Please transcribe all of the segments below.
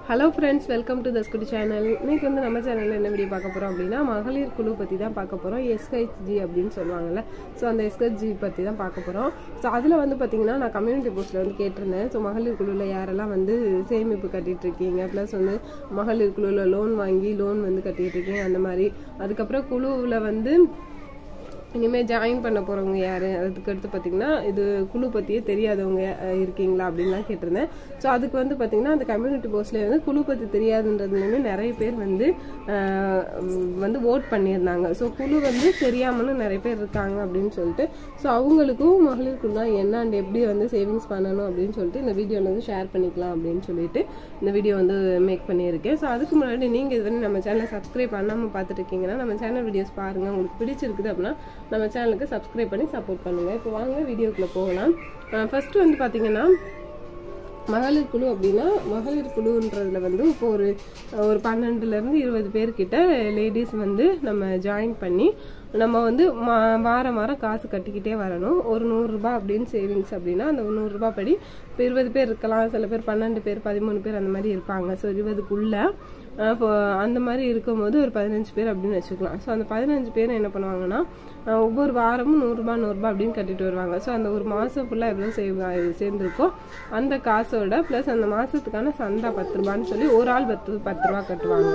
hello friends welcome to the ஸ்குடி channel இன்னைக்கு வந்து நம்ம சேனலில் என்ன வீடியோ பார்க்க போகிறோம் அப்படின்னா மகளிர் குழு பற்றி தான் பார்க்க போகிறோம் எஸ்ஹெச்ஜி அப்படின்னு சொல்லுவாங்கல்ல ஸோ அந்த எஸ்ஹெச்ஜி பற்றி தான் பார்க்க போகிறோம் ஸோ அதில் வந்து பார்த்தீங்கன்னா நான் கம்யூனிட்டி போஸ்ட்டில் வந்து கேட்டிருந்தேன் ஸோ மகளிர் குழுவில் யாரெல்லாம் வந்து சேமிப்பு கட்டிட்டு இருக்கீங்க ப்ளஸ் வந்து மகளிர் குழுவில் லோன் வாங்கி லோன் வந்து கட்டிட்டு இருக்கீங்க அந்த மாதிரி அதுக்கப்புறம் குழுவில் வந்து இனிமேல் ஜாயின் பண்ண போகிறவங்க யார் அதுக்கு அடுத்து பார்த்தீங்கன்னா இது குழு பற்றியே தெரியாதவங்க அஹ், இருக்கீங்களா அப்படின்லாம் கேட்டிருந்தேன் ஸோ அதுக்கு வந்து பார்த்தீங்கன்னா அந்த கம்யூனிட்டி போஸ்ட்லேயே வந்து குழு பற்றி தெரியாதுன்றதுலேயுமே நிறைய பேர் வந்து அஹ், உம், வந்து ஓட் பண்ணியிருந்தாங்க ஸோ குழு வந்து தெரியாமலும் நிறைய பேர் இருக்காங்க அப்படின்னு சொல்லிட்டு ஸோ அவங்களுக்கும் மகளிர் குழுனா என்ன அண்ட் எப்படி வந்து சேவிங்ஸ் பண்ணணும் அப்படின்னு சொல்லிட்டு இந்த வீடியோவில் வந்து ஷேர் பண்ணிக்கலாம் அப்படின்னு சொல்லிட்டு இந்த வீடியோ வந்து மேக் பண்ணியிருக்கேன் ஸோ அதுக்கு முன்னாடி நீங்கள் இது வந்து நம்ம சேனலை சப்ஸ்கிரைப் பண்ணாமல் பார்த்துட்டு இருக்கீங்கன்னா நம்ம சேனல் வீடியோஸ் பாருங்கள் உங்களுக்கு பிடிச்சிருக்குது அப்படின்னா நம்ம சேனலுக்கு சப்ஸ்கிரைப் பண்ணி சப்போர்ட் பண்ணுங்கள் இப்போ வாங்க வீடியோக்குள்ளே போகலாம் ஃபஸ்ட்டு வந்து பார்த்தீங்கன்னா மகளிர் குழு அப்படின்னா மகளிர் குழுன்றதுல வந்து இப்போ ஒரு ஒரு பன்னெண்டுலேருந்து இருபது பேர்கிட்ட லேடிஸ் வந்து நம்ம ஜாயின் பண்ணி நம்ம வந்து மா- வாரம் வாரம் காசு கட்டிக்கிட்டே வரணும் ஒரு நூறுரூபா அப்படின்னு சேவிங்ஸ் அப்படின்னா அந்த நூறுரூபா படி இப்போ இருபது பேர் இருக்கலாம் சில பேர் பன்னெண்டு பேர் பதிமூணு பேர் அந்த மாதிரி இருப்பாங்க ஸோ இருபதுக்குள்ள அஹ் இப்போ அந்த மாதிரி இருக்கும்போது ஒரு பதினஞ்சு பேர் அப்படின்னு வச்சுக்கலாம் ஸோ அந்த பதினஞ்சு பேர் என்ன பண்ணுவாங்கன்னா அஹ் ஒவ்வொரு வாரமும் நூறுரூபா நூறுரூபா அப்படின்னு கட்டிட்டு வருவாங்க ஸோ அந்த ஒரு மாதம் ஃபுல்லாக எவ்வளோ சேவ் சேர்ந்துருக்கோ அந்த காசோட ப்ளஸ் அந்த மாதத்துக்கான சந்தா பத்து ரூபான்னு சொல்லி ஒரு ஆள் பத்து பத்து ரூபா கட்டுவாங்க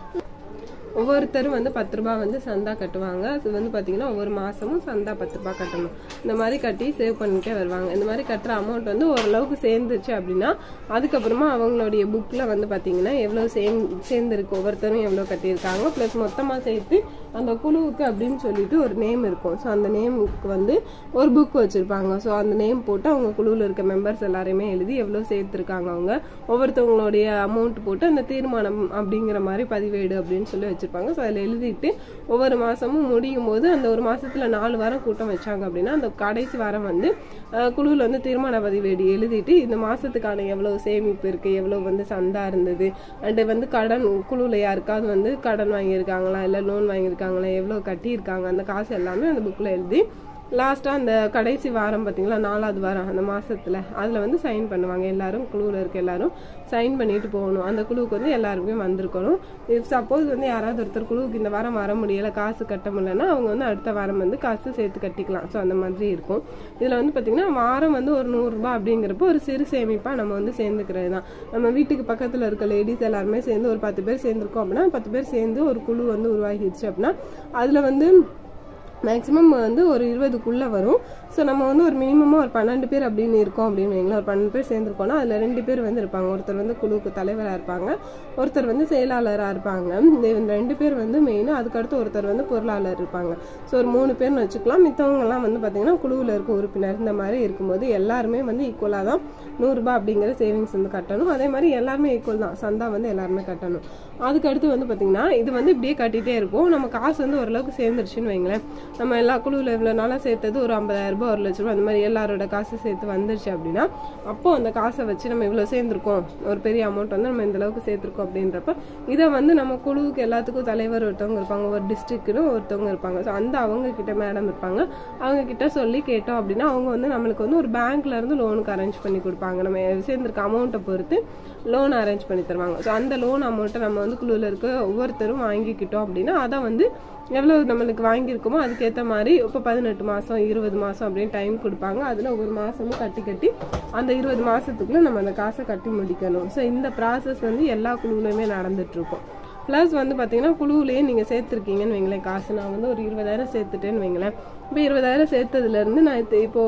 ஒவ்வொருத்தரும் வந்து பத்து ரூபாய் வந்து சந்தா கட்டுவாங்க அது வந்து பார்த்தீங்கன்னா ஒவ்வொரு மாதமும் சந்தா பத்து ரூபாய் கட்டணும் இந்த மாதிரி கட்டி சேவ் பண்ணிட்டே வருவாங்க இந்த மாதிரி கட்டுற அமௌண்ட் வந்து ஓரளவுக்கு சேர்ந்துச்சு அப்படின்னா அதுக்கப்புறமா அவங்களுடைய புக்கில் வந்து பார்த்தீங்கன்னா எவ்வளோ சேம் சேர்ந்துருக்கு ஒவ்வொருத்தரும் எவ்வளோ கட்டியிருக்காங்க ப்ளஸ் மொத்தமாக சேர்த்து அந்த குழுவுக்கு அப்படின்னு சொல்லிட்டு ஒரு நேம் இருக்கும் ஸோ அந்த நேமுக்கு வந்து ஒரு புக் வச்சுருப்பாங்க ஸோ அந்த நேம் போட்டு அவங்க குழுவில் இருக்க மெம்பர்ஸ் எல்லாரையுமே எழுதி எவ்வளோ சேர்த்துருக்காங்க அவங்க ஒவ்வொருத்தவங்களுடைய அமௌண்ட் போட்டு அந்த தீர்மானம் அப்படிங்கிற மாதிரி பதிவேடு அப்படின்னு சொல்லி வச்சுருப்பாங்க ஸோ அதில் எழுதிட்டு ஒவ்வொரு மாதமும் முடியும் போது அந்த ஒரு மாசத்துல நாலு வாரம் கூட்டம் வச்சாங்க அப்படின்னா அந்த கடைசி வாரம் வந்து அஹ், குழுவில் வந்து தீர்மான பதிவேடு எழுதிட்டு இந்த மாதத்துக்கான எவ்வளோ சேமிப்பு இருக்குது எவ்வளோ வந்து சந்தா இருந்தது அண்டு வந்து கடன் குழுவில் யாருக்காவது வந்து கடன் வாங்கியிருக்காங்களா இல்லை லோன் வாங்கியிருக்காங்களா எவ்வளோ கட்டியிருக்காங்க அந்த காசு எல்லாமே அந்த புக்கில் எழுதி லாஸ்ட்டாக அந்த கடைசி வாரம் பார்த்தீங்களா நாலாவது வாரம் அந்த மாசத்துல அதில் வந்து சைன் பண்ணுவாங்க எல்லாரும் குழுவில் இருக்க எல்லாரும் சைன் பண்ணிட்டு போகணும் அந்த குழுவுக்கு வந்து எல்லாருமே வந்திருக்கணும் இஃப் சப்போஸ் வந்து யாராவது ஒருத்தர் குழுவுக்கு இந்த வாரம் வர முடியல காசு கட்ட முடியலன்னா அவங்க வந்து அடுத்த வாரம் வந்து காசு சேர்த்து கட்டிக்கலாம் ஸோ அந்த மாதிரி இருக்கும் இதில் வந்து பார்த்தீங்கன்னா வாரம் வந்து ஒரு நூறுரூபா அப்படிங்கிறப்போ ஒரு சிறு சேமிப்பாக நம்ம வந்து சேர்ந்துக்கிறது தான் நம்ம வீட்டுக்கு பக்கத்தில் இருக்க லேடிஸ் எல்லாருமே சேர்ந்து ஒரு பத்து பேர் சேர்ந்துருக்கோம் அப்படின்னா பத்து பேர் சேர்ந்து ஒரு குழு வந்து உருவாகிடுச்சு அப்படின்னா அதில் வந்து மேக்ஸிமம் வந்து ஒரு இருபதுக்குள்ளே வரும் ஸோ நம்ம வந்து ஒரு மினிமமாக ஒரு பன்னெண்டு பேர் அப்படின்னு இருக்கோம் அப்படின்னு வைங்களேன் ஒரு பன்னெண்டு பேர் சேர்ந்துருக்கோம்னா அதில் ரெண்டு பேர் வந்து இருப்பாங்க ஒருத்தர் வந்து குழுவுக்கு தலைவராக இருப்பாங்க ஒருத்தர் வந்து செயலாளராக இருப்பாங்க இந்த இந்த ரெண்டு பேர் வந்து மெயினாக அதுக்கடுத்து ஒருத்தர் வந்து பொருளாளர் இருப்பாங்க ஸோ ஒரு மூணு பேர்னு வச்சுக்கலாம் மித்தவங்கலாம் வந்து பார்த்திங்கன்னா குழுவில் இருக்க உறுப்பினர் இந்த மாதிரி இருக்கும்போது எல்லாருமே வந்து ஈக்குவலாக தான் நூறுரூபா அப்படிங்கிற சேவிங்ஸ் வந்து கட்டணும் அதே மாதிரி எல்லாருமே ஈக்குவல் தான் சந்தா வந்து எல்லாருமே கட்டணும் அதுக்கடுத்து வந்து பார்த்திங்கன்னா இது வந்து இப்படியே கட்டிகிட்டே இருப்போம் நம்ம காசு வந்து ஓரளவுக்கு சேர்ந்துருச்சுன்னு வைங்களேன் நம்ம எல்லா குழுவில் இவ்வளோ நாளாக சேர்த்தது ஒரு ஐம்பதாயிரம் ரூபாய் ஒரு லட்ச ரூபாய் அந்த மாதிரி எல்லாரோட காசு சேர்த்து வந்துருச்சு அப்படின்னா அப்போ அந்த காசை வச்சு நம்ம இவ்வளோ சேர்ந்துருக்கோம் ஒரு பெரிய அமௌண்ட் வந்து நம்ம இந்த அளவுக்கு சேர்த்துருக்கோம் அப்படின்றப்ப இதை வந்து நம்ம குழுவுக்கு எல்லாத்துக்கும் தலைவர் ஒருத்தவங்க இருப்பாங்க ஒரு டிஸ்ட்ரிக்ட்னு ஒருத்தவங்க இருப்பாங்க ஸோ அந்த அவங்க கிட்ட மேடம் இருப்பாங்க அவங்க கிட்ட சொல்லி கேட்டோம் அப்படின்னா அவங்க வந்து நம்மளுக்கு வந்து ஒரு பேங்க்ல இருந்து லோனுக்கு அரேஞ்ச் பண்ணி கொடுப்பாங்க நம்ம சேர்ந்துருக்க அமௌண்ட்டை பொறுத்து லோன் அரேஞ்ச் பண்ணி தருவாங்க ஸோ அந்த லோன் அமௌண்ட்டை நம்ம வந்து குழுவில் இருக்க ஒவ்வொருத்தரும் வாங்கிக்கிட்டோம் அப்படின்னா அதை வந்து எவ்வளோ நம்மளுக்கு வாங்கியிருக்கோமோ அதுக்கேற்ற மாதிரி இப்போ பதினெட்டு மாதம் இருபது மாதம் அப்படின்னு டைம் கொடுப்பாங்க அதில் ஒவ்வொரு மாதமும் கட்டி கட்டி அந்த இருபது மாதத்துக்குள்ளே நம்ம அந்த காசை கட்டி முடிக்கணும் ஸோ இந்த ப்ராசஸ் வந்து எல்லா குழுவிலையுமே நடந்துட்டுருக்கும் ப்ளஸ் வந்து பார்த்தீங்கன்னா குழுவிலேயே நீங்கள் சேர்த்துருக்கீங்கன்னு வைங்களேன் காசு நான் வந்து ஒரு இருபதாயிரம் சேர்த்துட்டேன்னு வைங்களேன் இப்போ இருபதாயிரம் சேர்த்ததுலேருந்து நான் இப்போ- இப்போ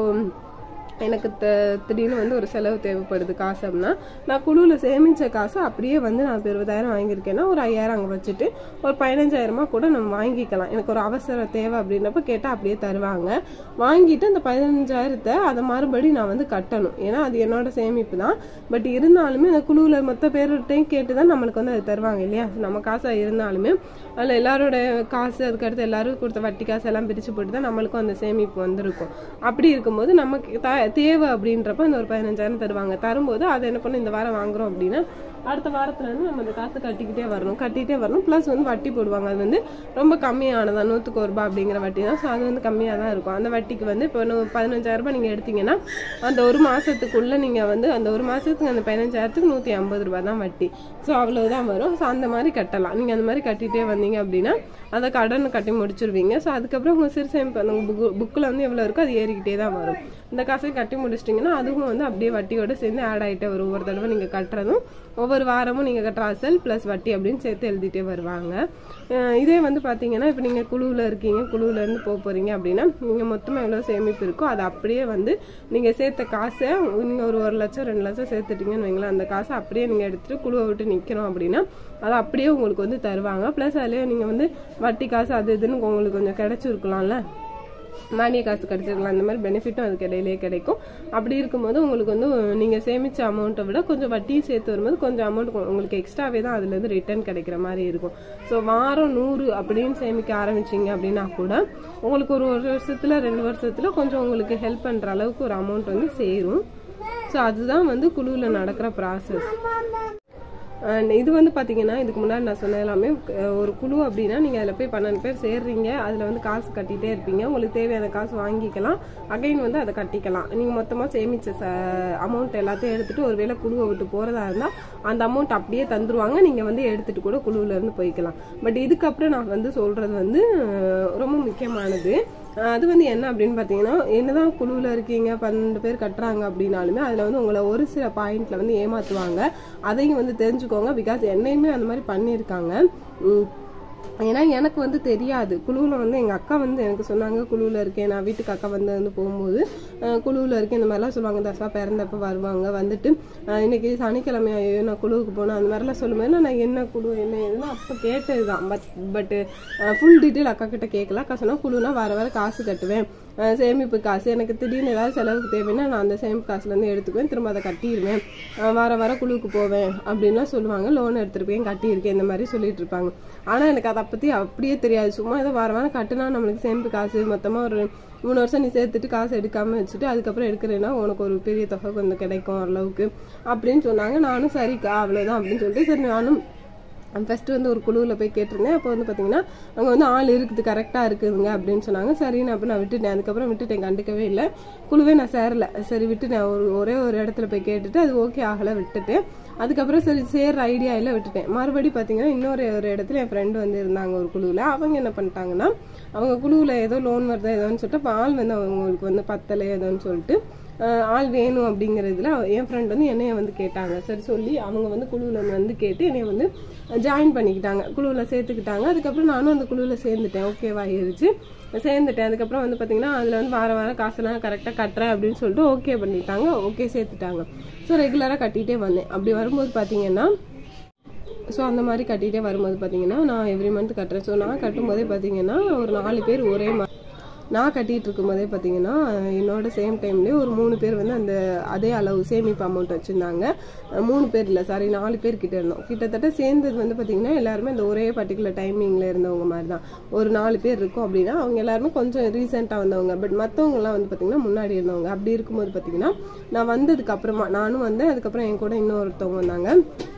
எனக்கு த திடீர்னு வந்து ஒரு செலவு தேவைப்படுது காசு அப்படின்னா நான் குழுவில் சேமித்த காசை அப்படியே வந்து நான் இப்போ இருபதாயிரம் வாங்கியிருக்கேன்னா ஒரு ஐயாயிரம் அங்கே வச்சுட்டு ஒரு பதினஞ்சாயிரமா கூட நம்ம வாங்கிக்கலாம் எனக்கு ஒரு அவசர தேவை அப்படின்றப்ப கேட்டால் அப்படியே தருவாங்க வாங்கிட்டு அந்த பதினஞ்சாயிரத்தை அதை மறுபடி நான் வந்து கட்டணும் ஏன்னா அது என்னோட சேமிப்பு தான் பட் இருந்தாலுமே அந்த குழுவில் மொத்த பேர்கிட்டையும் கேட்டு தான் நம்மளுக்கு வந்து அது தருவாங்க இல்லையா நம்ம காசாக இருந்தாலுமே அதில் எல்லாரோட காசு அதுக்கடுத்து எல்லாரும் கொடுத்த வட்டி காசு எல்லாம் பிரித்து போட்டு தான் நம்மளுக்கும் அந்த சேமிப்பு வந்திருக்கும் அப்படி இருக்கும்போது நமக்கு த தேவை அப்படின்றப்ப அந்த ஒரு பதினஞ்சாயிரம் தருவாங்க தரும்போது அதை என்ன பண்ண இந்த வாரம் வாங்குறோம் அப்படின்னா அடுத்த வாரத்துல இருந்து நம்ம அந்த காசை கட்டிக்கிட்டே வரணும் கட்டிக்கிட்டே வரணும் ப்ளஸ் வந்து வட்டி போடுவாங்க அது வந்து ரொம்ப கம்மியானதா நூற்றுக்கு ஒரு ரூபாய் அப்படிங்கிற வட்டி தான் ஸோ அது வந்து கம்மியாக தான் இருக்கும் அந்த வட்டிக்கு வந்து இப்போ நூ- பதினஞ்சாயிரம் ரூபாய் நீங்கள் எடுத்தீங்கன்னா அந்த ஒரு மாசத்துக்குள்ள நீங்க வந்து அந்த ஒரு மாசத்துக்கு அந்த பதினஞ்சாயிரத்துக்கு நூற்றி ஐம்பது ரூபாய் தான் வட்டி ஸோ அவ்வளவுதான் வரும் ஸோ அந்த மாதிரி கட்டலாம் நீங்க அந்த மாதிரி கட்டிட்டே வந்தீங்க அப்படின்னா அதை கடன் கட்டி முடிச்சிருவீங்க ஸோ அதுக்கப்புறம் உங்க சிறு சேமிப்பு அந்த புக்கு புக்கில் வந்து எவ்வளோ இருக்கோ அது ஏறிக்கிட்டே தான் வரும் இந்த காசை கட்டி முடிச்சிட்டிங்கன்னா அதுவும் வந்து அப்படியே வட்டியோட சேர்ந்து ஆட் ஆகிட்டே வரும் ஒவ்வொரு தடவை நீங்கள் கட்டுறதும் ஒவ்வொரு வாரமும் நீங்கள் கட்டுற அசல் ப்ளஸ் வட்டி அப்படின்னு சேர்த்து எழுதிட்டே வருவாங்க அஹ் இதே வந்து பார்த்தீங்கன்னா இப்போ நீங்கள் குழுவில் இருக்கீங்க குழுவுல இருந்து போக போகிறீங்க அப்படின்னா நீங்கள் மொத்தமாக எவ்வளோ சேமிப்பு இருக்கோ அது அப்படியே வந்து நீங்கள் சேர்த்த காசை நீங்கள் ஒரு ஒரு லட்சம் ரெண்டு லட்சம் சேர்த்துட்டீங்கன்னு வைங்களேன் அந்த காசை அப்படியே நீங்கள் எடுத்துகிட்டு குழுவை விட்டு நிற்கிறோம் அப்படின்னா அது அப்படியே உங்களுக்கு வந்து தருவாங்க ப்ளஸ் அதுலேயே நீங்கள் வந்து வட்டி காசு அது இதுன்னு உங்களுக்கு கொஞ்சம் கிடைச்சிருக்கலாம்ல மானிய காசு கிடைச்சிருக்கலாம் அந்த மாதிரி பெனிஃபிட்டும் அதுக்கு இடையிலேயே கிடைக்கும் அப்படி இருக்கும்போது உங்களுக்கு வந்து நீங்கள் சேமிச்ச அமௌண்ட்டை விட கொஞ்சம் வட்டியும் சேர்த்து வரும்போது கொஞ்சம் அமௌண்ட் உங்களுக்கு எக்ஸ்ட்ராவே தான் அதுலேருந்து ரிட்டர்ன் கிடைக்கிற மாதிரி இருக்கும் ஸோ வாரம் நூறு அப்படின்னு சேமிக்க ஆரம்பிச்சிங்க அப்படின்னா கூட உங்களுக்கு ஒரு ஒரு வருஷத்தில் ரெண்டு வருஷத்தில் கொஞ்சம் உங்களுக்கு ஹெல்ப் பண்ணுற அளவுக்கு ஒரு அமௌண்ட் வந்து சேரும் ஸோ அதுதான் வந்து குழுவில் நடக்கிற ப்ராசஸ் அண்ட் இது வந்து பார்த்தீங்கன்னா இதுக்கு முன்னாடி நான் சொன்ன எல்லாமே அஹ், ஒரு குழு அப்படின்னா நீங்கள் அதில் போய் பன்னெண்டு பேர் சேர்றீங்க அதில் வந்து காசு கட்டிகிட்டே இருப்பீங்க உங்களுக்கு தேவையான காசு வாங்கிக்கலாம் அகைன் வந்து அதை கட்டிக்கலாம் நீங்கள் மொத்தமாக சேமிச்ச ச அமௌண்ட் எல்லாத்தையும் எடுத்துகிட்டு ஒரு வேளை குழுவை விட்டு போகிறதா இருந்தால் அந்த அமௌண்ட் அப்படியே தந்துருவாங்க நீங்கள் வந்து எடுத்துகிட்டு கூட குழுவுல இருந்து போய்க்கலாம் பட் இதுக்கப்புறம் நான் வந்து சொல்கிறது வந்து அஹ், ரொம்ப முக்கியமானது அஹ் அது வந்து என்ன அப்படின்னு பார்த்தீங்கன்னா என்னதான் குழுவில் இருக்கீங்க பன்னெண்டு பேர் கட்டுறாங்க அப்படின்னாலுமே அதில் வந்து உங்களை ஒரு சில பாயிண்ட்ல வந்து ஏமாத்துவாங்க அதையும் வந்து தெரிஞ்சுக்கோங்க பிகாஸ் என்னையுமே அந்த மாதிரி பண்ணியிருக்காங்க உம் ஏன்னா எனக்கு வந்து தெரியாது குழுவில் வந்து எங்கள் அக்கா வந்து எனக்கு சொன்னாங்க குழுவில் இருக்கேன் நான் வீட்டுக்கு அக்கா வந்து வந்து போகும்போது அஹ், குழுவில் இருக்கேன் இந்த மாதிரிலாம் சொல்லுவாங்க தசா பிறந்தப்ப வருவாங்க வந்துட்டு அஹ், இன்னைக்கு சனிக்கிழமை ஐயோ நான் குழுவுக்கு போனேன் அந்த மாதிரிலாம் சொல்லும்போது நான் என்ன குழு என்ன ஏதுன்னு அப்போ கேட்டது தான் பட் பட்டு ஃபுல் டீட்டெயில் அக்கா கிட்ட கேட்கல அக்கா சொன்னா குழுனா வர வர காசு கட்டுவேன் அஹ், சேமிப்பு காசு எனக்கு திடீர்னு ஏதாவது செலவுக்கு தேவைன்னா நான் அந்த சேமிப்பு காசுலேருந்து எடுத்துக்குவேன் திரும்ப அதை கட்டிடுவேன் அஹ், வார வர குழுவுக்கு போவேன் அப்படின்லாம் சொல்லுவாங்க லோன் எடுத்திருப்பேன் கட்டியிருக்கேன் இந்த மாதிரி சொல்லிட்டு இருப்பாங்க ஆனால் எனக்கு அதை பற்றி அப்படியே தெரியாது சும்மா ஏதோ வார வாரம் கட்டுனா நம்மளுக்கு சேமிப்பு காசு மொத்தமாக ஒரு மூணு வருஷம் நீ சேர்த்துட்டு காசு எடுக்காம வச்சுட்டு அதுக்கப்புறம் எடுக்கிறேன்னா உனக்கு ஒரு பெரிய தொகை கொஞ்சம் கிடைக்கும் ஓரளவுக்கு அப்படின்னு சொன்னாங்க நானும் சரிக்கா அவ்வளோதான் அப்படின்னு சொல்லிட்டு சரி நானும் ஃபர்ஸ்ட் வந்து ஒரு குழுவில் போய் கேட்டிருந்தேன் அப்போ வந்து பார்த்தீங்கன்னா அங்கே வந்து ஆள் இருக்குது கரெக்டாக இருக்குதுங்க அப்படின்னு சொன்னாங்க சரின்னு அப்போ நான் விட்டுட்டேன் அதுக்கப்புறம் விட்டுட்டேன் கண்டுக்கவே இல்லை குழுவே நான் சேரல சரி விட்டுட்டேன் ஒரு ஒரே ஒரு இடத்துல போய் கேட்டுட்டு அது ஓகே ஆகலை விட்டுட்டேன் அதுக்கப்புறம் சரி சேர்ற ஐடியா இல்லை விட்டுட்டேன் மறுபடி பார்த்தீங்கன்னா இன்னொரு ஒரு இடத்துல என் ஃப்ரெண்டு வந்து இருந்தாங்க ஒரு குழுவில் அவங்க என்ன பண்ணிட்டாங்கன்னா அவங்க குழுவில் ஏதோ லோன் வருதா ஏதோன்னு சொல்லிட்டு அப்ப ஆள் வந்து அவங்களுக்கு வந்து பத்தலை ஏதோன்னு சொல்லிட்டு ஆஹ் ஆள் வேணும் அப்படிங்கிறதுல என் ஃப்ரெண்ட் வந்து என்னைய வந்து கேட்டாங்க சரி சொல்லி அவங்க வந்து குழுவில் வந்து கேட்டு என்னைய வந்து ஜாயின் பண்ணிக்கிட்டாங்க குழுவில் சேர்த்துக்கிட்டாங்க அதுக்கப்புறம் நானும் அந்த குழுவில் சேர்ந்துட்டேன் ஓகேவாயிருச்சு சேர்ந்துட்டேன் அதுக்கப்புறம் வந்து பார்த்தீங்கன்னா அதில் வந்து வார வாரம் காசெல்லாம் கரெக்டாக கட்டுறேன் அப்படின்னு சொல்லிட்டு ஓகே பண்ணிட்டாங்க ஓகே சேர்த்துட்டாங்க ஸோ ரெகுலராக கட்டிகிட்டே வந்தேன் அப்படி வரும்போது பார்த்தீங்கன்னா ஸோ அந்த மாதிரி கட்டிகிட்டே வரும்போது பார்த்தீங்கன்னா நான் எவ்ரி மந்த் கட்டுறேன் ஸோ நான் கட்டும்போதே பார்த்தீங்கன்னா ஒரு நாலு பேர் ஒரே மா நான் கட்டிட்டு இருக்கும்போதே பார்த்தீங்கன்னா என்னோட சேம் டைம்லேயே ஒரு மூணு பேர் வந்து அந்த அதே அளவு சேமிப்பு அமௌண்ட் வச்சுருந்தாங்க மூணு பேர் இல்லை சாரி நாலு பேர் கிட்ட இருந்தோம் கிட்டத்தட்ட சேர்ந்தது வந்து பார்த்தீங்கன்னா எல்லாருமே அந்த ஒரே பர்டிகுலர் டைமிங்கில் இருந்தவங்க மாதிரி தான் ஒரு நாலு பேர் இருக்கும் அப்படின்னா அவங்க எல்லாருமே கொஞ்சம் ரீசெண்டாக வந்தவங்க பட் மற்றவங்கலாம் வந்து பார்த்தீங்கன்னா முன்னாடி இருந்தவங்க அப்படி இருக்கும்போது பார்த்தீங்கன்னா நான் வந்ததுக்கு அப்புறமா நானும் வந்தேன் அதுக்கப்புறம் என் கூட இன்னொருத்தவங்க வந்தாங்க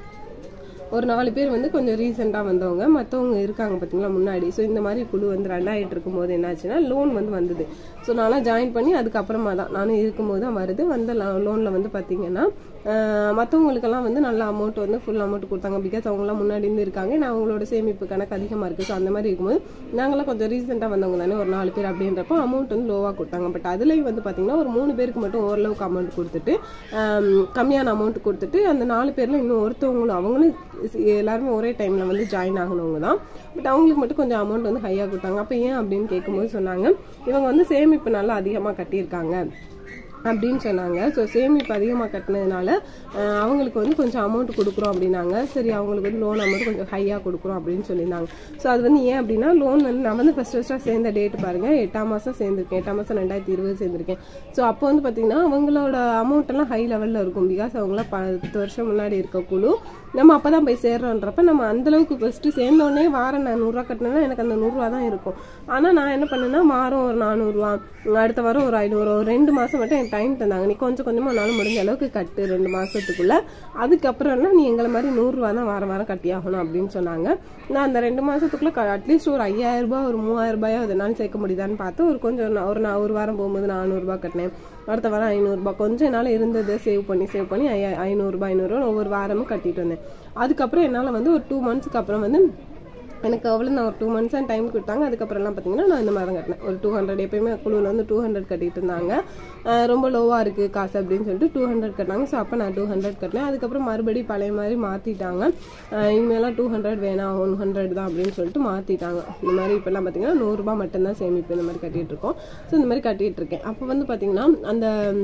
ஒரு நாலு பேர் வந்து கொஞ்சம் ரீசெண்டாக வந்தவங்க மற்றவங்க இருக்காங்க பார்த்தீங்களா முன்னாடி ஸோ இந்த மாதிரி குழு வந்து ரெண்டாயிட்டு இருக்கும்போது என்னாச்சுன்னா லோன் வந்து வந்தது ஸோ நான்லாம் ஜாயின் பண்ணி அதுக்கப்புறமா தான் நானும் இருக்கும்போது தான் வருது வந்த லோனில் வந்து பார்த்தீங்கன்னா மற்றவங்களுக்கெல்லாம் வந்து நல்ல அமௌண்ட் வந்து ஃபுல் அமௌண்ட் கொடுத்தாங்க பிகாஸ் அவங்களாம் முன்னாடி இருந்து இருக்காங்க நான் அவங்களோட சேமிப்பு கணக்கு அதிகமாக இருக்குது ஸோ அந்த மாதிரி இருக்கும்போது நாங்களாம் கொஞ்சம் ரீசெண்டாக வந்தவங்க தானே ஒரு நாலு பேர் அப்படின்றப்போ அமௌண்ட் வந்து லோவாக கொடுத்தாங்க பட் அதுலேயும் வந்து பார்த்தீங்கன்னா ஒரு மூணு பேருக்கு மட்டும் ஓரளவுக்கு அமௌண்ட் கொடுத்துட்டு ஆம், கம்மியான அமௌண்ட் கொடுத்துட்டு அந்த நாலு பேர்ல இன்னும் ஒருத்தவங்களும் அவங்களும் எல்லாருமே ஒரே டைம்ல வந்து ஜாயின் ஆகணவங்க தான் பட் அவங்களுக்கு மட்டும் கொஞ்சம் அமௌண்ட் வந்து ஹையாக கொடுத்தாங்க அப்போ ஏன் அப்படின்னு கேட்கும்போது சொன்னாங்க இவங்க வந்து சேமிப்பு நல்லா அதிகமாக கட்டியிருக்காங்க அப்படின்னு சொன்னாங்க ஸோ சேமிப்பு அதிகமாக கட்டினதுனால அஹ், அவங்களுக்கு வந்து கொஞ்சம் அமௌண்ட் கொடுக்குறோம் அப்படின்னாங்க சரி அவங்களுக்கு வந்து லோன் அமௌண்ட் கொஞ்சம் ஹையாக கொடுக்குறோம் அப்படின்னு சொல்லியிருந்தாங்க ஸோ அது வந்து ஏன் அப்படின்னா லோன் வந்து நான் வந்து ஃபர்ஸ்ட் ஃபர்ஸ்ட்டாக சேர்ந்த டேட் பாருங்க எட்டாம் மாதம் சேர்ந்துருக்கேன் எட்டாம் மாதம் ரெண்டாயிரத்தி இருபது சேர்ந்துருக்கேன் ஸோ அப்போ வந்து பார்த்தீங்கன்னா அவங்களோட அமௌண்ட் எல்லாம் ஹை லெவலில் இருக்கும் பிகாஸ் அவங்களாம் பத்து வருஷம் முன்னாடி இருக்க குழு நம்ம அப்போ தான் போய் சேர்றோன்றப்ப நம்ம அந்தளவுக்கு ஃபஸ்ட்டு சேர்ந்தோடனே வாரம் நான் நூறுரூவா கட்டினேன்னா எனக்கு அந்த நூறுரூவா தான் இருக்கும் ஆனால் நான் என்ன பண்ணேன்னா வாரம் ஒரு நானூறுரூவா அடுத்த வாரம் ஒரு ஐநூறு ஒரு ரெண்டு மாதம் மட்டும் எனக்கு டைம் தந்தாங்க நீ கொஞ்சம் கொஞ்சமாக உன்னால முடிஞ்ச அளவுக்கு கட்டு ரெண்டு மாதத்துக்குள்ள அதுக்கப்புறம்னா நீ எங்களை மாதிரி நூறுரூவா தான் வாரம் வாரம் கட்டி ஆகணும் அப்படின்னு சொன்னாங்க நான் அந்த ரெண்டு மாதத்துக்குள்ளே அட்லீஸ்ட் ஒரு ஐயாயிரம் ரூபாய் ஒரு மூவாயிரம் ரூபாயோ அதனால சேர்க்க முடியுதான்னு பார்த்து ஒரு கொஞ்சம் நான் ஒரு நான் ஒரு வாரம் போகும்போது நானூறுரூபா கட்டினேன் அடுத்த வாரம் ஐநூறுரூபா கொஞ்ச நாள் இருந்ததை சேவ் பண்ணி சேவ் பண்ணி ஐயா ஐநூறுரூபா ஐநூறுரூவா ஒவ்வொரு வாரமும் கட்டிட்டு வந்தேன் அதுக்கப்புறம் என்னால் வந்து ஒரு டூ மந்த்ஸ்க்கு அப்புறம் வந்து எனக்கு அவ்வளோ நான் ஒரு டூ மந்த்ஸ் தான் டைம் கொடுத்தாங்க அதுக்கப்புறம்லாம் பார்த்தீங்கன்னா நான் இந்த மாதிரி தான் கட்டினேன் ஒரு டூ ஹண்ட்ரட் எப்பயுமே குழுவில் வந்து டூ ஹண்ட்ரட் கட்டிட்டு இருந்தாங்க அஹ் ரொம்ப லோவாக இருக்குது காசு அப்படின்னு சொல்லிட்டு டூ ஹண்ட்ரட் கட்டினாங்க ஸோ அப்போ நான் டூ ஹண்ட்ரட் கட்டினேன் அதுக்கப்புறம் மறுபடியும் பழைய மாதிரி மாற்றிட்டாங்க இனிமேலாம் டூ ஹண்ட்ரட் வேணாம் ஒன் ஹண்ட்ரட் தான் அப்படின்னு சொல்லிட்டு மாற்றிட்டாங்க இந்த மாதிரி இப்போல்லாம் பார்த்தீங்கன்னா நூறுரூபா மட்டும்தான் சேமிப்பு இந்த மாதிரி கட்டிகிட்டு இருக்கோம் ஸோ இந்த மாதிரி கட்டிகிட்டு இருக்கேன் அப்போ வந்து பார்த்தீங்கன்னா அந்த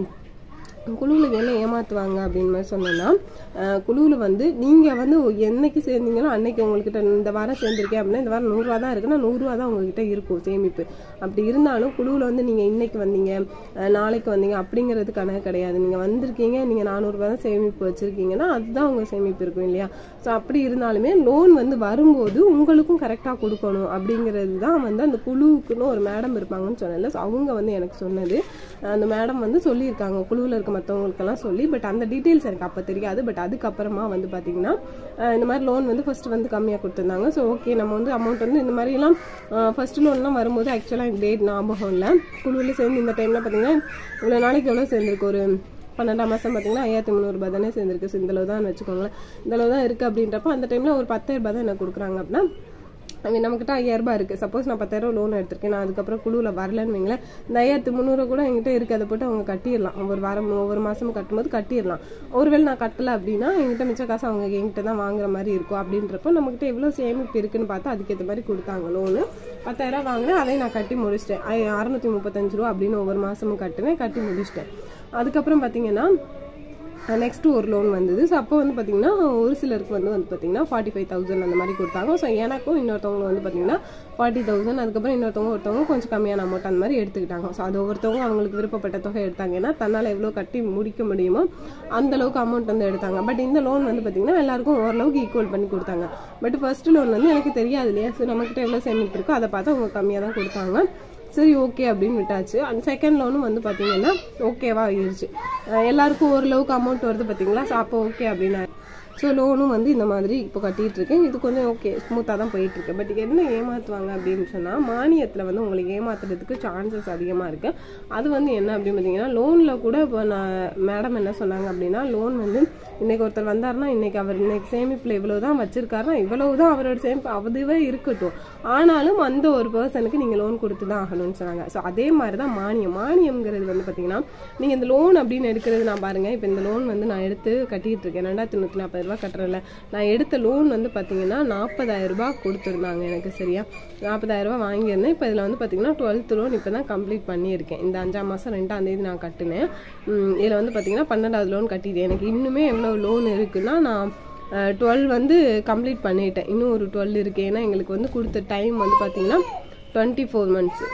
குழுவில் என்ன ஏமாத்துவாங்க அப்படின்னு மாதிரி சொன்னேன்னா குழுவில் வந்து நீங்கள் வந்து என்னைக்கு சேர்ந்தீங்களோ அன்னைக்கு உங்கள்கிட்ட இந்த வாரம் சேர்ந்துருக்கேன் அப்படின்னா இந்த வாரம் நூறுரூவா தான் இருக்குன்னா நூறுரூவா தான் உங்ககிட்ட இருக்கும் சேமிப்பு அப்படி இருந்தாலும் குழுவில் வந்து நீங்கள் இன்னைக்கு வந்தீங்க அஹ் நாளைக்கு வந்தீங்க அப்படிங்கிறது கணக்கு கிடையாது நீங்கள் வந்திருக்கீங்க நீங்கள் நானூறுரூவா தான் சேமிப்பு வச்சுருக்கீங்கன்னா அதுதான் உங்கள் சேமிப்பு இருக்கும் இல்லையா ஸோ அப்படி இருந்தாலுமே லோன் வந்து வரும்போது உங்களுக்கும் கரெக்டாக கொடுக்கணும் அப்படிங்கிறது தான் வந்து அந்த குழுவுக்குன்னு ஒரு மேடம் இருப்பாங்கன்னு சொன்னேன்ல ஸோ அவங்க வந்து எனக்கு சொன்னது அந்த மேடம் வந்து சொல்லியிருக்காங்க குழுவில் இருக்க மற்றவங்களுக்கெல்லாம் சொல்லி பட் அந்த டீட்டெயில்ஸ் எனக்கு அப்போ தெரியாது பட் அதுக்கப்புறமா வந்து பார்த்தீங்கன்னா அஹ் இந்த மாதிரி லோன் வந்து ஃபர்ஸ்ட் வந்து கம்மியாக கொடுத்துருந்தாங்க ஸோ ஓகே நம்ம வந்து அமௌண்ட் வந்து இந்த மாதிரிலாம் ஃபர்ஸ்ட் லோன்லாம் வரும்போது ஆக்சுவலாக எனக்கு டேட் ஞாபகம் இல்லை குழுவில் சேர்ந்து இந்த டைமில் பார்த்தீங்கன்னா இவ்வளோ நாளைக்கு எவ்வளோ சேர்ந்துருக்கு ஒரு பன்னெண்டாம் மாதம் பார்த்தீங்கன்னா ஐயாயிரத்தி முந்நூறுபா தானே சேர்ந்துருக்கு ஸோ இந்த அளவு தான் வச்சுக்கோங்களேன் இந்த அளவு தான் இருக்குது அப்படின்றப்ப அந்த டைமில் ஒரு பத்தாயிரம் ரூபாய் தான் எனக்கு கொடுக்குறாங்க அப்படின்னா அவங்க நம்மக்கிட்ட ஐயாயிரம் ரூபாய் இருக்குது சப்போஸ் நான் பத்தாயிரம் லோன் எடுத்திருக்கேன் நான் அதுக்கப்புறம் குழுவில் வரலன்னு வைங்களேன் இந்த ஐயாயிரத்து முந்நூறு கூட என்கிட்ட இருக்குது அதை போட்டு அவங்க கட்டிடலாம் ஒவ்வொரு வாரம் ஒவ்வொரு மாதமும் கட்டும்போது கட்டிடலாம் ஒருவேளை நான் கட்டலை அப்படின்னா என்கிட்ட மிச்ச காசு அவங்க என்கிட்ட தான் வாங்குற மாதிரி இருக்கும் அப்படின்றப்போ நம்மக்கிட்ட எவ்வளோ சேமிப்பு இருக்குன்னு பார்த்து அதுக்கேற்ற மாதிரி கொடுத்தாங்க லோனு பத்தாயிரம் வாங்கினேன் அதையும் நான் கட்டி முடிச்சிட்டேன் ஐ- அறுநூத்தி முப்பத்தஞ்சு ரூபா அப்படின்னு ஒவ்வொரு மாதமும் கட்டினேன் கட்டி முடிச்சிட்டேன் அதுக்கப்புறம் பார்த்தீங்கன்னா நெக்ஸ்ட் ஒரு லோன் வந்தது ஸோ அப்போ வந்து பார்த்தீங்கன்னா ஒரு சிலருக்கு வந்து வந்து பார்த்தீங்கன்னா ஃபார்ட்டி ஃபைவ் தௌசண்ட் அந்த மாதிரி கொடுத்தாங்க ஸோ எனக்கும் இன்னொருத்தவங்க வந்து பார்த்தீங்கன்னா ஃபார்ட்டி தௌசண்ட் அதுக்கப்புறம் இன்னொருத்தவங்க ஒருத்தவங்க கொஞ்சம் கம்மியான அமௌண்ட் அந்த மாதிரி எடுத்துக்கிட்டாங்க ஸோ அது ஒவ்வொருத்தவங்க அவங்களுக்கு விருப்பப்பட்ட தொகை எடுத்தாங்க ஏன்னா தன்னால் எவ்வளோ கட்டி முடிக்க முடியுமோ அந்த அளவுக்கு அமௌண்ட் வந்து எடுத்தாங்க பட் இந்த லோன் வந்து பார்த்தீங்கன்னா எல்லாருக்கும் ஓரளவுக்கு ஈக்குவல் பண்ணி கொடுத்தாங்க பட் ஃபர்ஸ்ட் லோன் வந்து எனக்கு தெரியாது இல்லையா ஸோ நம்மக்கிட்ட எவ்வளோ சேமிப்பு இருக்கோ அதை பார்த்து அவங்க கம்மியாக தான் கொடுத்தாங்க சரி ஓகே அப்படின்னு விட்டாச்சு அந்த செகண்ட் லோனும் வந்து பார்த்தீங்கன்னா ஓகேவா ஆயிருச்சு அஹ் எல்லாருக்கும் ஓரளவுக்கு அமௌண்ட் வருது பார்த்தீங்களா ஸோ அப்போ ஓகே அப்படின்னா ஸோ லோனும் வந்து இந்த மாதிரி இப்போ கட்டிட்டு இருக்கேன் இது கொஞ்சம் ஓகே ஸ்மூத்தாக தான் போயிட்டு இருக்கு பட் என்ன ஏமாத்துவாங்க அப்படின்னு சொன்னால் மானியத்தில் வந்து உங்களுக்கு ஏமாத்துறதுக்கு சான்சஸ் அதிகமாக இருக்கு அது வந்து என்ன அப்படின்னு பார்த்தீங்கன்னா லோனில் கூட இப்போ நான் மேடம் என்ன சொன்னாங்க அப்படின்னா லோன் வந்து இன்னைக்கு ஒருத்தர் வந்தாருன்னா இன்னைக்கு அவர் இன்னைக்கு சேமிப்பில் இவ்வளோ தான் வச்சிருக்காருன்னா இவ்வளவு தான் அவரோட சேமிப்பு அதுவே இருக்கட்டும் ஆனாலும் அந்த ஒரு பர்சனுக்கு நீங்கள் லோன் கொடுத்து தான் ஆகணும்னு சொன்னாங்க ஸோ அதே மாதிரி தான் மானியம் மானியம்ங்கிறது வந்து பார்த்தீங்கன்னா நீங்கள் இந்த லோன் அப்படின்னு எடுக்கிறது நான் பாருங்க இப்போ இந்த லோன் வந்து நான் எடுத்து கட்டிட்டு இருக்கேன் ரெண்டாயிரத்தி நூற்றி நாற்பது ரூபாய் கட்டுறேன்ல நான் எடுத்த லோன் வந்து பார்த்தீங்கன்னா நாற்பதாயிரம் ரூபாய் கொடுத்துருந்தாங்க எனக்கு சரியா நாற்பதாயிரம் ரூபாய் வாங்கியிருந்தேன் இப்போ இதில் வந்து பார்த்தீங்கன்னா டுவெல்த் லோன் இப்போ தான் கம்ப்ளீட் பண்ணியிருக்கேன் இந்த அஞ்சாம் மாதம் ரெண்டாம் தேதி நான் கட்டினேன் இதில் வந்து பார்த்தீங்கன்னா பன்னெண்டாவது லோன் கட்டிட்டேன் எனக்கு இன்னுமே எவ்வளோ லோன் இருக்குன்னா நான் டுவெல் வந்து கம்ப்ளீட் பண்ணிட்டேன் இன்னும் ஒரு டுவெல் இருக்கு ஏன்னா எங்களுக்கு வந்து கொடுத்த டைம் வந்து பார்த்தீங்கன்னா twenty four months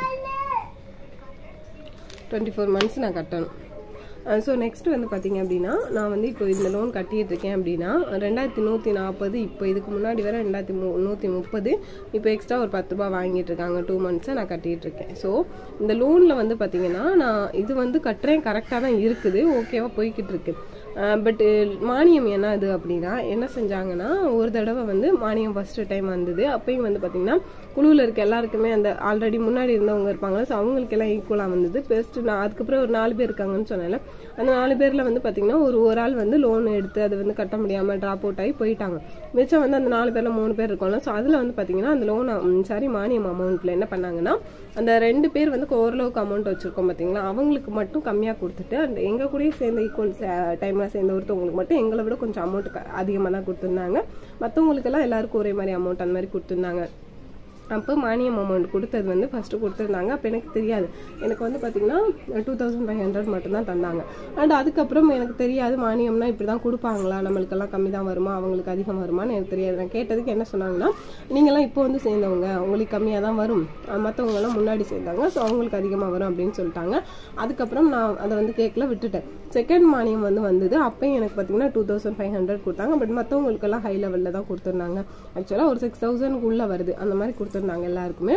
twenty four months நான் கட்டணும் ஸோ நெக்ஸ்ட் வந்து பார்த்தீங்க அப்படின்னா நான் வந்து இப்போ இந்த லோன் கட்டிட்டு இருக்கேன் அப்படின்னா ரெண்டாயிரத்தி நூற்றி நாற்பது இப்போ இதுக்கு முன்னாடி வர ரெண்டாயிரத்தி மு நூற்றி முப்பது இப்போ எக்ஸ்ட்ரா ஒரு பத்து ரூபாய் வாங்கிட்டு இருக்காங்க டூ மந்த்ஸை நான் கட்டிட்டு இருக்கேன் ஸோ இந்த லோனில் வந்து பார்த்தீங்கன்னா நான் இது வந்து கட்டுறேன் கரெக்டாக தான் இருக்குது ஓகேவா போய்கிட்டு இருக்கு பட் மானியம் என்ன இது அப்படின்னா என்ன செஞ்சாங்கன்னா ஒரு தடவை வந்து மானியம் ஃபர்ஸ்ட் டைம் வந்தது அப்பயும் வந்து பார்த்தீங்கன்னா குழுவில் இருக்க எல்லாருக்குமே அந்த ஆல்ரெடி முன்னாடி இருந்தவங்க இருப்பாங்களா ஸோ அவங்களுக்கு எல்லாம் ஈக்குவலாக வந்தது பெஸ்ட் நான் அதுக்கப்புறம் ஒரு நாலு பேர் இருக்காங்கன்னு சொன்னேன்ல அந்த நாலு பேரில் வந்து பார்த்தீங்கன்னா ஒரு ஒரு ஆள் வந்து லோன் எடுத்து அது வந்து கட்ட முடியாமல் ட்ராப் அவுட் ஆகி போயிட்டாங்க மிச்சம் வந்து அந்த நாலு பேரில் மூணு பேர் இருக்கோம்ல ஸோ அதில் வந்து பார்த்தீங்கன்னா அந்த லோன் சாரி மானியம் அமௌண்ட்டில் என்ன பண்ணாங்கன்னா அந்த ரெண்டு பேர் வந்து ஓரளவுக்கு அமௌண்ட் வச்சுருக்கோம் பார்த்தீங்களா அவங்களுக்கு மட்டும் கம்மியாக கொடுத்துட்டு அந்த எங்கள் கூடயே சேர்ந்த ஈக்குவல் டைமில் சேர்ந்த ஒருத்தவங்களுக்கு மட்டும் எங்களை விட கொஞ்சம் அமௌண்ட் அதிகமாக தான் கொடுத்துருந்தாங்க மற்றவங்களுக்கெல்லாம் எல்லாருக்கும் ஒரே மாதிரி அமௌண்ட் அந்த மாதிரி கொடுத்துருந்தாங்க அப்போ மானியம் அமௌண்ட் கொடுத்தது வந்து ஃபஸ்ட்டு கொடுத்துருந்தாங்க அப்போ எனக்கு தெரியாது எனக்கு வந்து பார்த்தீங்கன்னா டூ தௌசண்ட் ஃபைவ் ஹண்ட்ரட் மட்டும்தான் தந்தாங்க அண்ட் அதுக்கப்புறம் எனக்கு தெரியாது மானியம்னா இப்படி தான் கொடுப்பாங்களா நம்மளுக்கெல்லாம் கம்மி தான் வருமா அவங்களுக்கு அதிகம் வருமான்னு எனக்கு தெரியாது நான் கேட்டதுக்கு என்ன சொன்னாங்கன்னா நீங்களாம் இப்போ வந்து சேர்ந்தவங்க உங்களுக்கு கம்மியாக தான் வரும் மற்றவங்கலாம் முன்னாடி சேர்ந்தாங்க ஸோ அவங்களுக்கு அதிகமாக வரும் அப்படின்னு சொல்லிட்டாங்க அதுக்கப்புறம் நான் அதை வந்து கேட்கல விட்டுட்டேன் செகண்ட் மானியம் வந்து வந்தது அப்பயும் எனக்கு பார்த்தீங்கன்னா டூ தௌசண்ட் ஃபைவ் ஹண்ட்ரட் கொடுத்தாங்க பட் மற்றவங்களுக்கெல்லாம் ஹை லெவலில் தான் கொடுத்துருந்தாங்க ஆக்சுவலாக ஒரு சிக்ஸ் தௌசண்ட்குள்ளே வருது அந்த மாதிரி கொடுத்துருந்தாங்க எல்லாருக்குமே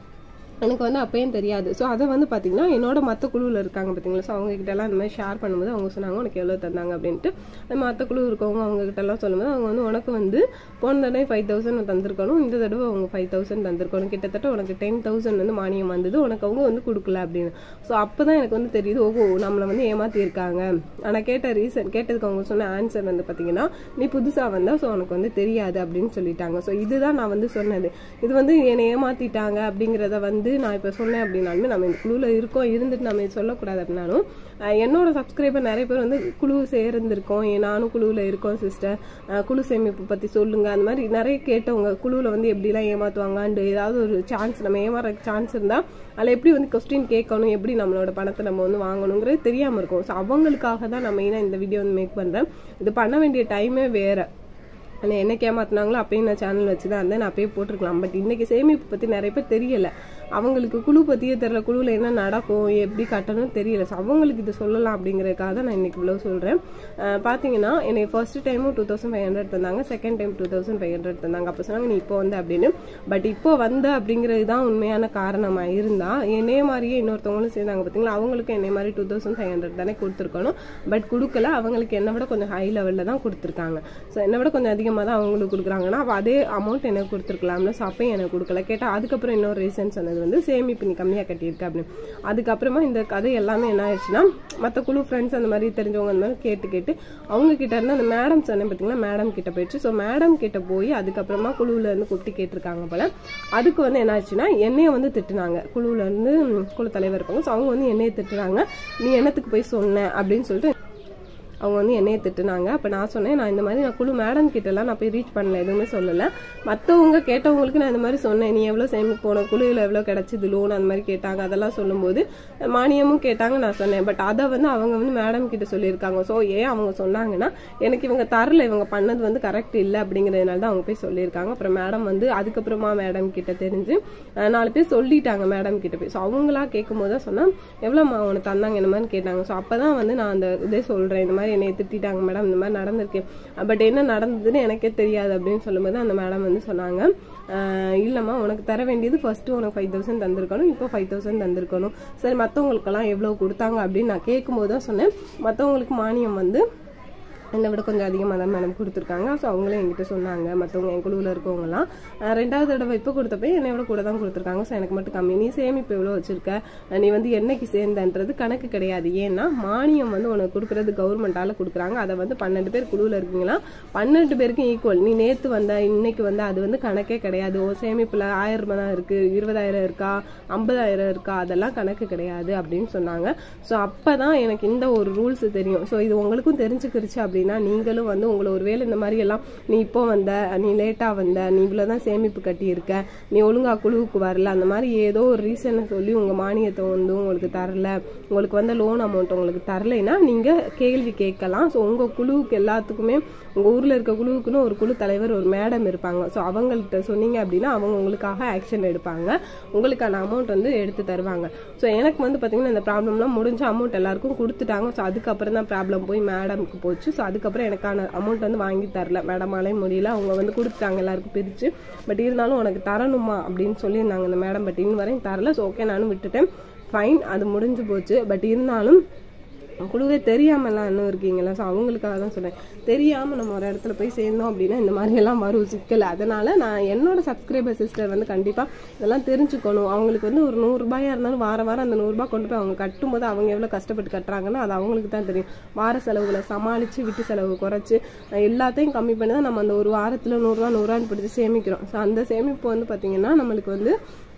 எனக்கு வந்து அப்பயும் தெரியாது ஸோ அதை வந்து பார்த்தீங்கன்னா என்னோட மற்ற குழுவில் இருக்காங்க பார்த்தீங்களா ஸோ அவங்க கிட்ட எல்லாம் இந்த மாதிரி ஷேர் பண்ணும்போது அவங்க சொன்னாங்க உனக்கு எவ்வளோ தந்தாங்க அப்படின்ட்டு மற்ற குழு இருக்கவங்க அவங்க கிட்ட எல்லாம் சொல்லும்போது அவங்க வந்து உனக்கு வந்து போன தடவை ஃபைவ் தௌசண்ட் தந்திருக்கணும் இந்த தடவை அவங்க ஃபைவ் தௌசண்ட் தந்திருக்கணும் கிட்டத்தட்ட உனக்கு டென் தௌசண்ட் வந்து மானியம் வந்தது உனக்கு அவங்க வந்து கொடுக்கல அப்படின்னு ஸோ அப்போ தான் எனக்கு வந்து தெரியுது ஓஹோ நம்மளை வந்து ஏமாத்திருக்காங்க ஆனால் கேட்ட ரீசன் கேட்டதுக்கு அவங்க சொன்ன ஆன்சர் வந்து பார்த்தீங்கன்னா நீ புதுசாக வந்தா ஸோ உனக்கு வந்து தெரியாது அப்படின்னு சொல்லிட்டாங்க ஸோ இதுதான் நான் வந்து சொன்னது இது வந்து என்னை ஏமாத்திட்டாங்க அப்படிங்கிறத வந்து நான் இப்போ சொன்னேன் அப்படின்னாலுமே நம்ம இந்த குழுவில் இருக்கோம் இருந்துட்டு நம்ம இது சொல்லக்கூடாது அப்படின்னாலும் அஹ் என்னோட சப்ஸ்கிரைபர் நிறைய பேர் வந்து குழு சேர்ந்திருக்கோம் ஏன் நானும் குழுவில் இருக்கோம் சிஸ்டர் குழு சேமிப்பு பற்றி சொல்லுங்க அந்த மாதிரி நிறைய கேட்டவங்க குழுவில் வந்து எப்படிலாம் ஏமாத்துவாங்க அண்டு ஏதாவது ஒரு சான்ஸ் நம்ம ஏமாற சான்ஸ் இருந்தால் அதில் எப்படி வந்து கொஸ்டின் கேட்கணும் எப்படி நம்மளோட பணத்தை நம்ம வந்து வாங்கணுங்கிறது தெரியாமல் இருக்கும் ஸோ அவங்களுக்காக தான் நான் மெயினாக இந்த வீடியோ வந்து மேக் பண்ணுறேன் இது பண்ண வேண்டிய டைமே வேறு ஆனால் என்ன ஏமாத்தினாங்களோ அப்பயும் நான் சேனல் வச்சு தான் இருந்தேன் நான் அப்பயே போட்டிருக்கலாம் பட் இன்னைக்கு சேமிப்பு பற்றி நிறைய பேர் தெரியல அவங்களுக்கு குழு பற்றியே தெரியல குழுவில் என்ன நடக்கும் எப்படி கட்டணும் தெரியல ஸோ அவங்களுக்கு இது சொல்லலாம் அப்படிங்கிறதுக்காக தான் நான் இன்னைக்கு இவ்வளோ சொல்கிறேன் பார்த்தீங்கன்னா என்னை ஃபர்ஸ்ட் டைமும் டூ தௌசண்ட் ஃபைவ் ஹண்ட்ரட் தந்தாங்க second time two thousand five hundred தந்தாங்க அப்போ சொன்னாங்க நீ இப்போ வந்த அப்படின்னு பட் இப்போ வந்த அப்படிங்கிறது தான் உண்மையான காரணமாக இருந்தா என்னைய மாதிரியே இன்னொருத்தவங்களும் சேர்ந்தாங்க பார்த்தீங்களா அவங்களுக்கு என்னை மாதிரி டூ தௌசண்ட் ஃபைவ் ஹண்ட்ரட் தானே கொடுத்துருக்கணும் பட் கொடுக்கல அவங்களுக்கு என்னை விட கொஞ்சம் ஹை லெவலில் தான் கொடுத்துருக்காங்க ஸோ என்னை விட கொஞ்சம் அதிகமாக தான் அவங்களுக்கு கொடுக்குறாங்கன்னா அப்ப அதே அமௌண்ட் எனக்கு கொடுத்துருக்கலாம்னு ஸோ அப்பயும் எனக்கு கொடுக்கல கேட்டால் அதுக்கப்புறம் இன்னொரு ரீசன் சொன்னது வந்து சேமிப்பு நீ கம்மியாக கட்டியிருக்க அப்படின்னு அதுக்கப்புறமா இந்த கதை எல்லாமே என்ன ஆயிடுச்சுன்னா மற்ற குழு ஃப்ரெண்ட்ஸ் அந்த மாதிரி தெரிஞ்சவங்க அந்த மாதிரி கேட்டு கேட்டு அவங்க கிட்ட இருந்து அந்த மேடம் சொன்னேன் பார்த்தீங்களா மேடம் கிட்ட போயிடுச்சு ஸோ மேடம் கிட்ட போய் அதுக்கப்புறமா குழுவில் இருந்து கூப்பிட்டு கேட்டிருக்காங்க போல அதுக்கு வந்து என்ன ஆச்சுன்னா என்னைய வந்து திட்டுனாங்க குழுவில் இருந்து ம், குழு தலைவர் இருப்பாங்க ஸோ அவங்க வந்து என்னைய திட்டுறாங்க நீ என்னத்துக்கு போய் சொன்ன அப்படின்னு சொல்லிட்டு அவங்க வந்து என்னைய திட்டுனாங்க அப்போ நான் சொன்னேன் நான் இந்த மாதிரி நான் குழு மேடம் கிட்டலாம் நான் போய் ரீச் பண்ணல எதுவுமே சொல்லலை மற்றவங்க கேட்டவங்களுக்கு நான் இந்த மாதிரி சொன்னேன் நீ எவ்வளோ சேமிப்பு போன குழுவில் எவ்வளோ கிடைச்சிது லோன் அந்த மாதிரி கேட்டாங்க அதெல்லாம் சொல்லும்போது மானியமும் கேட்டாங்க நான் சொன்னேன் பட் அதை வந்து அவங்க வந்து மேடம் கிட்ட சொல்லியிருக்காங்க ஸோ ஏன் அவங்க சொன்னாங்கன்னா எனக்கு இவங்க தரல இவங்க பண்ணது வந்து கரெக்ட் இல்லை அப்படிங்கிறதுனால தான் அவங்க போய் சொல்லியிருக்காங்க அப்புறம் மேடம் வந்து அதுக்கப்புறமா மேடம் கிட்ட தெரிஞ்சு அஹ், நாலு பேர் சொல்லிட்டாங்க மேடம் கிட்ட போய் ஸோ அவங்களா கேட்கும்போது தான் சொன்னா எவ்வளோம்மா உனக்கு தந்தாங்க இந்த மாதிரி கேட்டாங்க ஸோ அப்பதான் வந்து நான் அந்த இதே சொல்றேன் இந்த மாதிரி என்னை திட்டிட்டாங்க மேடம் இந்த மாதிரி நடந்திருக்கு பட் என்ன நடந்ததுன்னு எனக்கே தெரியாது அப்படின்னு சொல்லும்போது அந்த மேடம் வந்து சொன்னாங்க "ஆஹ் இல்லம்மா உனக்கு தர வேண்டியது ஃபர்ஸ்ட் உனக்கு ஃபைவ் தௌசண்ட் தந்திருக்கணும் இப்போ ஃபைவ் தௌசண்ட் தந்திருக்கணும் சரி மற்றவங்களுக்கெல்லாம் எவ்வளோ கொடுத்தாங்க அப்படின்னு நான் கேட்கும்போது தான் சொன்னேன் மற்றவங்களுக்கு மானியம் வந்து என்னை விட கொஞ்சம் அதிகமாக தான் மேடம் கொடுத்துருக்காங்க ஸோ அவங்களே என்கிட்ட சொன்னாங்க மற்றவங்க என் குழுவில் இருக்கவங்கலாம் அஹ் ரெண்டாவது தடவை இப்போ கொடுத்தப்ப என்னை விட கூட தான் கொடுத்துருக்காங்க ஸோ எனக்கு மட்டும் கம்மி நீ சேமிப்பு எவ்வளோ வச்சிருக்க அஹ் நீ வந்து என்னைக்கு சேர்ந்தன்றது கணக்கு கிடையாது ஏன்னா மானியம் வந்து உனக்கு கொடுக்குறது கவர்மெண்டால கொடுக்குறாங்க அதை வந்து பன்னெண்டு பேர் குழுவில் இருக்கீங்களா பன்னெண்டு பேருக்கும் ஈக்குவல் நீ நேற்று வந்த இன்னைக்கு வந்த அது வந்து கணக்கே கிடையாது ஓ சேமிப்பில் ஆயிரம் ரூபாய் தான் இருக்கு இருபதாயிரம் இருக்கா ஐம்பதாயிரம் இருக்கா அதெல்லாம் கணக்கு கிடையாது அப்படின்னு சொன்னாங்க ஸோ அப்போ தான் எனக்கு இந்த ஒரு ரூல்ஸ் தெரியும் ஸோ இது உங்களுக்கும் தெரிஞ்சுக்கிருச்சு அப்படின்னா நீங்களும் வந்து உங்களை ஒருவேளை இந்த மாதிரி எல்லாம் நீ இப்போ வந்த நீ லேட்டாக வந்த நீ இவ்வளோதான் சேமிப்பு கட்டியிருக்க நீ ஒழுங்கா குழுவுக்கு வரல அந்த மாதிரி ஏதோ ஒரு ரீசனை சொல்லி உங்கள் மானியத்தை வந்து உங்களுக்கு தரல உங்களுக்கு வந்த லோன் அமௌண்ட் உங்களுக்கு தரலைன்னா நீங்கள் கேள்வி கேட்கலாம் ஸோ உங்கள் குழுவுக்கு எல்லாத்துக்குமே உங்கள் ஊரில் இருக்க குழுவுக்குன்னு ஒரு குழு தலைவர் ஒரு மேடம் இருப்பாங்க ஸோ அவங்கள்ட்ட சொன்னீங்க அப்படின்னா அவங்க உங்களுக்காக ஆக்ஷன் எடுப்பாங்க உங்களுக்கான அமௌண்ட் வந்து எடுத்து தருவாங்க ஸோ எனக்கு வந்து பார்த்தீங்கன்னா இந்த ப்ராப்ளம்லாம் முடிஞ்ச அமௌண்ட் எல்லாருக்கும் கொடுத்துட்டாங்க ஸோ அதுக்கப்புறம் தான் ப்ராப்ளம் போய் மேடம்க்கு போச்சு ஸோ அதுக்கப்புறம் எனக்கான அமௌண்ட் வந்து வாங்கி தரல மேடமாலே முடியல அவங்க வந்து கொடுத்துட்டாங்க எல்லாருக்கும் பிரித்து பட் இருந்தாலும் உனக்கு தரணுமா அப்படின்னு சொல்லியிருந்தாங்க இந்த மேடம் பட் இன்னும் வரையும் தரல ஸோ ஓகே நானும் விட்டுட்டேன் ஃபைன் அது முடிஞ்சு போச்சு பட் இருந்தாலும் குழுவே தெரியாமலாம் இன்னும் இருக்கீங்களா ஸோ அவங்களுக்காக தான் சொல்றேன் தெரியாம நம்ம ஒரு இடத்துல போய் சேர்ந்தோம் அப்படின்னா இந்த மாதிரி எல்லாம் வரும் சிக்கல் அதனால நான் என்னோட சப்ஸ்கிரைபர் சிஸ்டர் வந்து கண்டிப்பா இதெல்லாம் தெரிஞ்சுக்கணும் அவங்களுக்கு வந்து ஒரு நூறு ரூபாயா இருந்தாலும் வார வாரம் அந்த நூறு ரூபாய் கொண்டு போய் அவங்க கட்டும்போது அவங்க எவ்வளவு கஷ்டப்பட்டு கட்டுறாங்கன்னா அது அவங்களுக்கு தான் தெரியும் வார செலவுகளை சமாளிச்சு வீட்டு செலவு குறைச்சு அஹ் எல்லாத்தையும் கம்மி பண்ணி தான் நம்ம அந்த ஒரு வாரத்துல நூறுரூவா நூறுரூவான்னு பிடிச்சி சேமிக்கிறோம் ஸோ அந்த சேமிப்பு வந்து பாத்தீங்கன்னா நம்மளுக்கு வந்து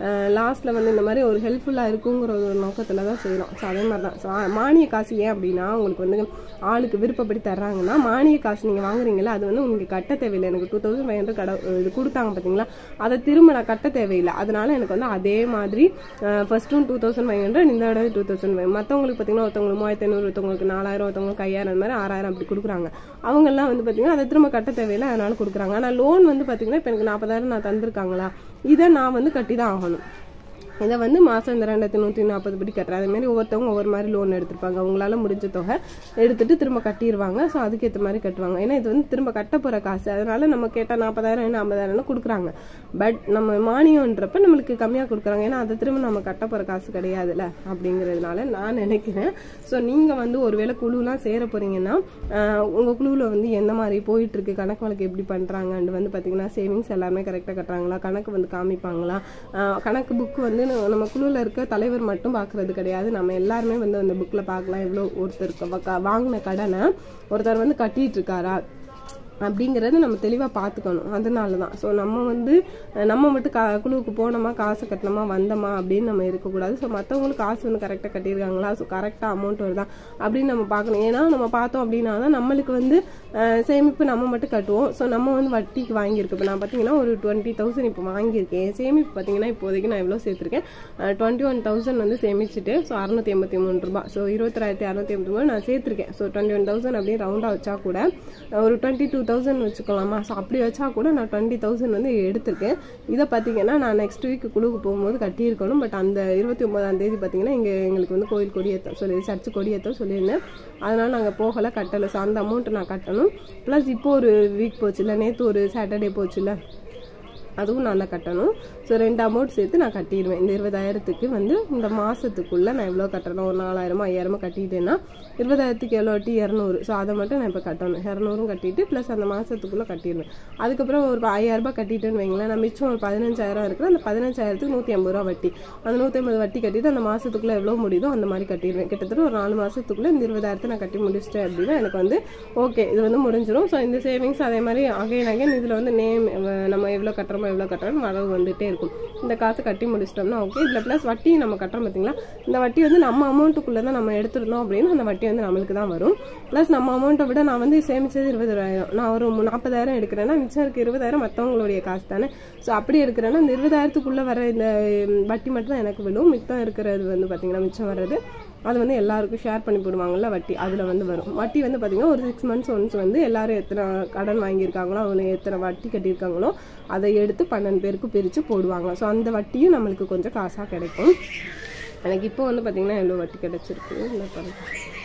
லாஸ்ட்டில் வந்து இந்த மாதிரி ஒரு ஹெல்ப்ஃபுல்லாக இருக்குங்கிற ஒரு நோக்கத்தில் தான் செய்கிறோம் ஸோ அதே மாதிரி தான் ஸோ மானிய காசு ஏன் அப்படின்னா உங்களுக்கு வந்து ஆளுக்கு விருப்பப்படி தர்றாங்கன்னா மானிய காசு நீங்கள் வாங்குறீங்களா அது வந்து உங்களுக்கு கட்ட தேவையில்லை எனக்கு டூ தௌசண்ட் ஃபைவ் ஹண்ட்ரட் கட இது கொடுத்தாங்க பார்த்தீங்களா அதை திரும்ப நான் கட்ட தேவையில்லை அதனால எனக்கு வந்து அதே மாதிரி ஃபர்ஸ்ட்டும் டூ தௌசண்ட் ஃபைவ் ஹண்ட்ரட் இந்த தடவை டூ தௌசண்ட் ஃபைவ் மற்றவங்களுக்கு பார்த்தீங்கன்னா ஒருத்தவங்களுக்கு மூவாயிரத்தி ஐநூறு ஒருத்தவங்களுக்கு நாலாயிரம் ஒருத்தவங்களுக்கு ஐயாயிரம் அந்த மாதிரி ஆறாயிரம் அப்படி கொடுக்குறாங்க அவங்கெல்லாம் வந்து பார்த்தீங்கன்னா அதை திரும்ப கட்ட தேவையில்லை அதனால கொடுக்குறாங்க ஆனால் லோன் வந்து பார்த்தீங்கன்னா இப்போ எனக்கு நாற்பதாயிரம் நான் தந்திருக்காங்களா இதை நான் வந்து கட்டி தான் ஆகணும் இதை வந்து மாதம் இந்த ரெண்டாயிரத்தி நூற்றி நாற்பது படி கட்டுறேன் அதே மாதிரி ஒவ்வொருத்தவங்க ஒவ்வொரு மாதிரி லோன் எடுத்திருப்பாங்க அவங்களால முடிஞ்ச தொகை எடுத்துட்டு திரும்ப கட்டிடுவாங்க ஸோ அதுக்கேற்ற மாதிரி கட்டுவாங்க ஏன்னா இது வந்து திரும்ப கட்ட போகிற காசு அதனால நம்ம கேட்டால் நாற்பதாயிரம் என்ன ஐம்பதாயிரம்னு கொடுக்குறாங்க பட் நம்ம மானியம்ன்றப்ப நம்மளுக்கு கம்மியாக கொடுக்குறாங்க ஏன்னா அதை திரும்ப நம்ம கட்ட போகிற காசு கிடையாதுல்ல அப்படிங்கிறதுனால நான் நினைக்கிறேன் ஸோ நீங்கள் வந்து ஒருவேளை குழுலாம் சேர போறீங்கன்னா உங்கள் குழுவில் வந்து எந்த மாதிரி போயிட்டு இருக்கு கணக்கு வழக்கு எப்படி பண்ணுறாங்கன்னு வந்து பார்த்தீங்கன்னா சேவிங்ஸ் எல்லாமே கரெக்டாக கட்டுறாங்களா கணக்கு வந்து காமிப்பாங்களா ஆஹ் கணக்கு புக் வந்து நம்ம- நம்ம குழுவில் இருக்க தலைவர் மட்டும் பார்க்கறது கிடையாது நம்ம எல்லாருமே வந்து அந்த புக்கில் பார்க்கலாம் எவ்வளோ ஒருத்தருக்கு வாங்கின கடனை ஒருத்தர் வந்து கட்டிட்டு இருக்காரா அப்படிங்கிறத நம்ம தெளிவாக பார்த்துக்கணும் அதனால தான் ஸோ நம்ம வந்து அஹ், நம்ம மட்டும் கா குழுவுக்கு போனோமா காசு கட்டணுமா வந்தோமா அப்படின்னு நம்ம இருக்கக்கூடாது ஸோ மற்றவங்களுக்கு காசு வந்து கரெக்டாக கட்டியிருக்காங்களா ஸோ கரெக்டாக அமௌண்ட் வருதா அப்படின்னு நம்ம பார்க்கணும் ஏன்னா நம்ம பார்த்தோம் அப்படின்னா தான் நம்மளுக்கு வந்து அஹ், சேமிப்பு நம்ம மட்டும் கட்டுவோம் ஸோ நம்ம வந்து வட்டிக்கு வாங்கியிருக்கோம் இப்போ நான் பார்த்தீங்கன்னா ஒரு டுவெண்ட்டி தௌசண்ட் இப்போ வாங்கியிருக்கேன் சேமிப்பு பார்த்தீங்கன்னா இப்போதைக்கு நான் எவ்வளோ சேர்த்துருக்கேன் டுவெண்ட்டி ஒன் தௌசண்ட் வந்து சேமிச்சுட்டு ஸோ அறுநூத்தி எண்பத்தி மூணு ரூபாய் ஸோ இருபத்தாயிரத்தி அறுநூத்தி எண்பத்தி மூணு நான் சேர்த்துருக்கேன் ஸோ டுவெண்ட்டி ஒன் தௌசண்ட் அப்படியே ரவுண்டாக வச்சா கூட ஒரு டுவெண்ட்டி டூ தௌசண்ட் வச்சுக்கலாமா ஸோ அப்படி வச்சா கூட நான் டுவெண்ட்டி தௌசண்ட் வந்து எடுத்திருக்கேன் இதை பார்த்தீங்கன்னா நான் நெக்ஸ்ட் வீக் குழுக்கு போகும்போது கட்டியிருக்கணும் பட் அந்த இருபத்தி ஒன்பதாம் தேதி பார்த்தீங்கன்னா இங்கே எங்களுக்கு வந்து கோயில் கொடியேற்ற சொல்லி சர்ச்சு கொடியேற்ற சொல்லியிருந்தேன் அதனால நாங்கள் போகலை கட்டலை ஸோ அந்த அமௌண்ட்டை நான் கட்டணும் ப்ளஸ் இப்போ ஒரு வீக் போச்சுல நேற்று ஒரு சாட்டர்டே போச்சுல அதுவும் நல்லா கட்டணும் ஸோ ரெண்டு அமௌண்ட் சேர்த்து நான் கட்டிடுவேன் இந்த இருபதாயிரத்துக்கு வந்து இந்த மாதத்துக்குள்ளே நான் எவ்வளோ கட்டணும் ஒரு நாலாயிரமோ ஐயாயிரமோ கட்டிட்டேன்னா இருபதாயிரத்துக்கு எவ்வளோ வட்டி இரநூறு ஸோ அதை மட்டும் நான் இப்போ கட்டணும் இரநூறும் கட்டிட்டு ப்ளஸ் அந்த மாதத்துக்குள்ளே கட்டிடுவேன் அதுக்கப்புறம் ஒரு ஐயாயிரரூபா கட்டிட்டேன்னு வைங்களேன் நான் மிச்சம் ஒரு பதினஞ்சாயிரம் இருக்குது அந்த பதினஞ்சாயிரத்துக்கு நூற்றி ஐம்பது ரூபா வட்டி அந்த நூற்றி ஐம்பது வட்டி கட்டிட்டு அந்த மாதத்துக்குள்ளே எவ்வளோ முடியுதோ அந்த மாதிரி கட்டிடுவேன் கிட்டத்தட்ட ஒரு நாலு மாதத்துக்குள்ளே இந்த இருபதாயிரத்தை நான் கட்டி முடிச்சிட்டேன் அப்படின்னா எனக்கு வந்து ஓகே இது வந்து முடிஞ்சிடும் ஸோ இந்த சேவிங்ஸ் அதே மாதிரி அகைன் அகைன் இதில் வந்து நேம் நம்ம எவ்வளோ கட்டுறோமோ எவ்வளோ கட்டுறோம் வரவு வந்துட்டே இருக்கும் இந்த காசு கட்டி முடிச்சிட்டோம்னா ஓகே இதில் ப்ளஸ் வட்டி நம்ம கட்டுறோம் பார்த்தீங்களா இந்த வட்டி வந்து நம்ம அமௌண்ட்டுக்குள்ளே தான் நம்ம எடுத்துருந்தோம் அப்படின்னு அந்த வட்டி வந்து நம்மளுக்கு தான் வரும் ப்ளஸ் நம்ம அமௌண்ட்டை விட நான் வந்து சேமிச்சது இருபதாயிரம் நான் ஒரு மு- நாற்பதாயிரம் எடுக்கிறேன்னா மிச்சம் இருக்க இருபதாயிரம் மற்றவங்களுடைய காசு தானே ஸோ அப்படி எடுக்கிறேன்னா இந்த இருபதாயிரத்துக்குள்ளே வர இந்த ம், வட்டி மட்டும் தான் எனக்கு விழும் மித்தம் இருக்கிறது வந்து பார்த்தீங்கன்னா மிச்சம் வர்றது அது வந்து எல்லாருக்கும் ஷேர் பண்ணி போடுவாங்கல்ல வட்டி அதில் வந்து வரும் வட்டி வந்து பார்த்தீங்கன்னா ஒரு சிக்ஸ் மந்த்ஸ் ஒன்ஸ் வந்து எல்லாரும் எத்தனை கடன் வாங்கியிருக்காங்களோ அவங்க எத்தனை வட்டி கட்டியிருக்காங்களோ அதை எடுத்து பன்னெண்டு பேருக்கு பிரித்து போடுவாங்க ஸோ அந்த வட்டியும் நம்மளுக்கு கொஞ்சம் காசாக கிடைக்கும் எனக்கு இப்போ வந்து பார்த்தீங்கன்னா எவ்வளோ வட்டி கிடைச்சிருக்கு இந்த பாருங்க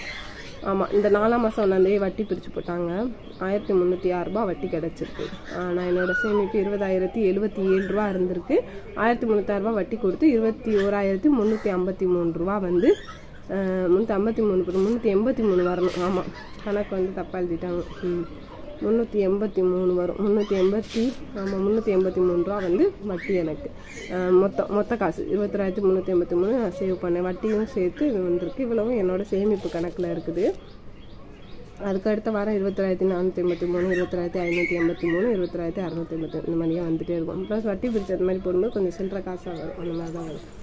ஆமாம் இந்த நாலாம் மாதம் ஒன்றாந்தேதி வட்டி பிரித்து போட்டாங்க ஆயிரத்தி முந்நூற்றி ஆறு ரூபாய் வட்டி கிடச்சிருக்கு நான் என்னோட சேமிப்பு இருபதாயிரத்தி எழுபத்தி ஏழு ரூபா இருந்திருக்கு ஆயிரத்தி முந்நூற்றி ரூபா வட்டி கொடுத்து இருபத்தி ஓராயிரத்தி முந்நூற்றி ஐம்பத்தி மூணு ரூபா வந்து முந்நூற்றி ஐம்பத்தி மூணு முந்நூற்றி எண்பத்தி மூணு வரணும் ஆமாம் கணக்கு வந்து தப்பாக எழுதிட்டாங்க ம் முந்நூற்றி எண்பத்தி மூணு வரும் முந்நூற்றி எண்பத்தி ஆமாம் முந்நூற்றி எண்பத்தி மூணு ரூபா வந்து வட்டி எனக்கு அஹ் மொத்தம் மொத்த காசு இருபத்தொராயிரத்தி முந்நூற்றி எண்பத்தி மூணு நான் சேவ் பண்ணேன் வட்டியும் சேர்த்து இது வந்திருக்கு இவ்வளவும் என்னோட சேமிப்பு கணக்கில் இருக்குது அதுக்கு அடுத்த வாரம் இருபத்தொராயிரத்தி நானூற்றி எண்பத்தி மூணு இருபத்தொராயிரத்தி ஐநூற்றி எண்பத்தி மூணு இருபத்தொராயிரத்தி அறுநூத்தி எண்பத்தி இந்த மாதிரியே வந்துட்டே இருக்கும் ப்ளஸ் வட்டி பிரிச்சு அந்த மாதிரி போடும்போது கொஞ்சம் சில்லற காசாக வரும் அந்த மாதிரி தான் வரும்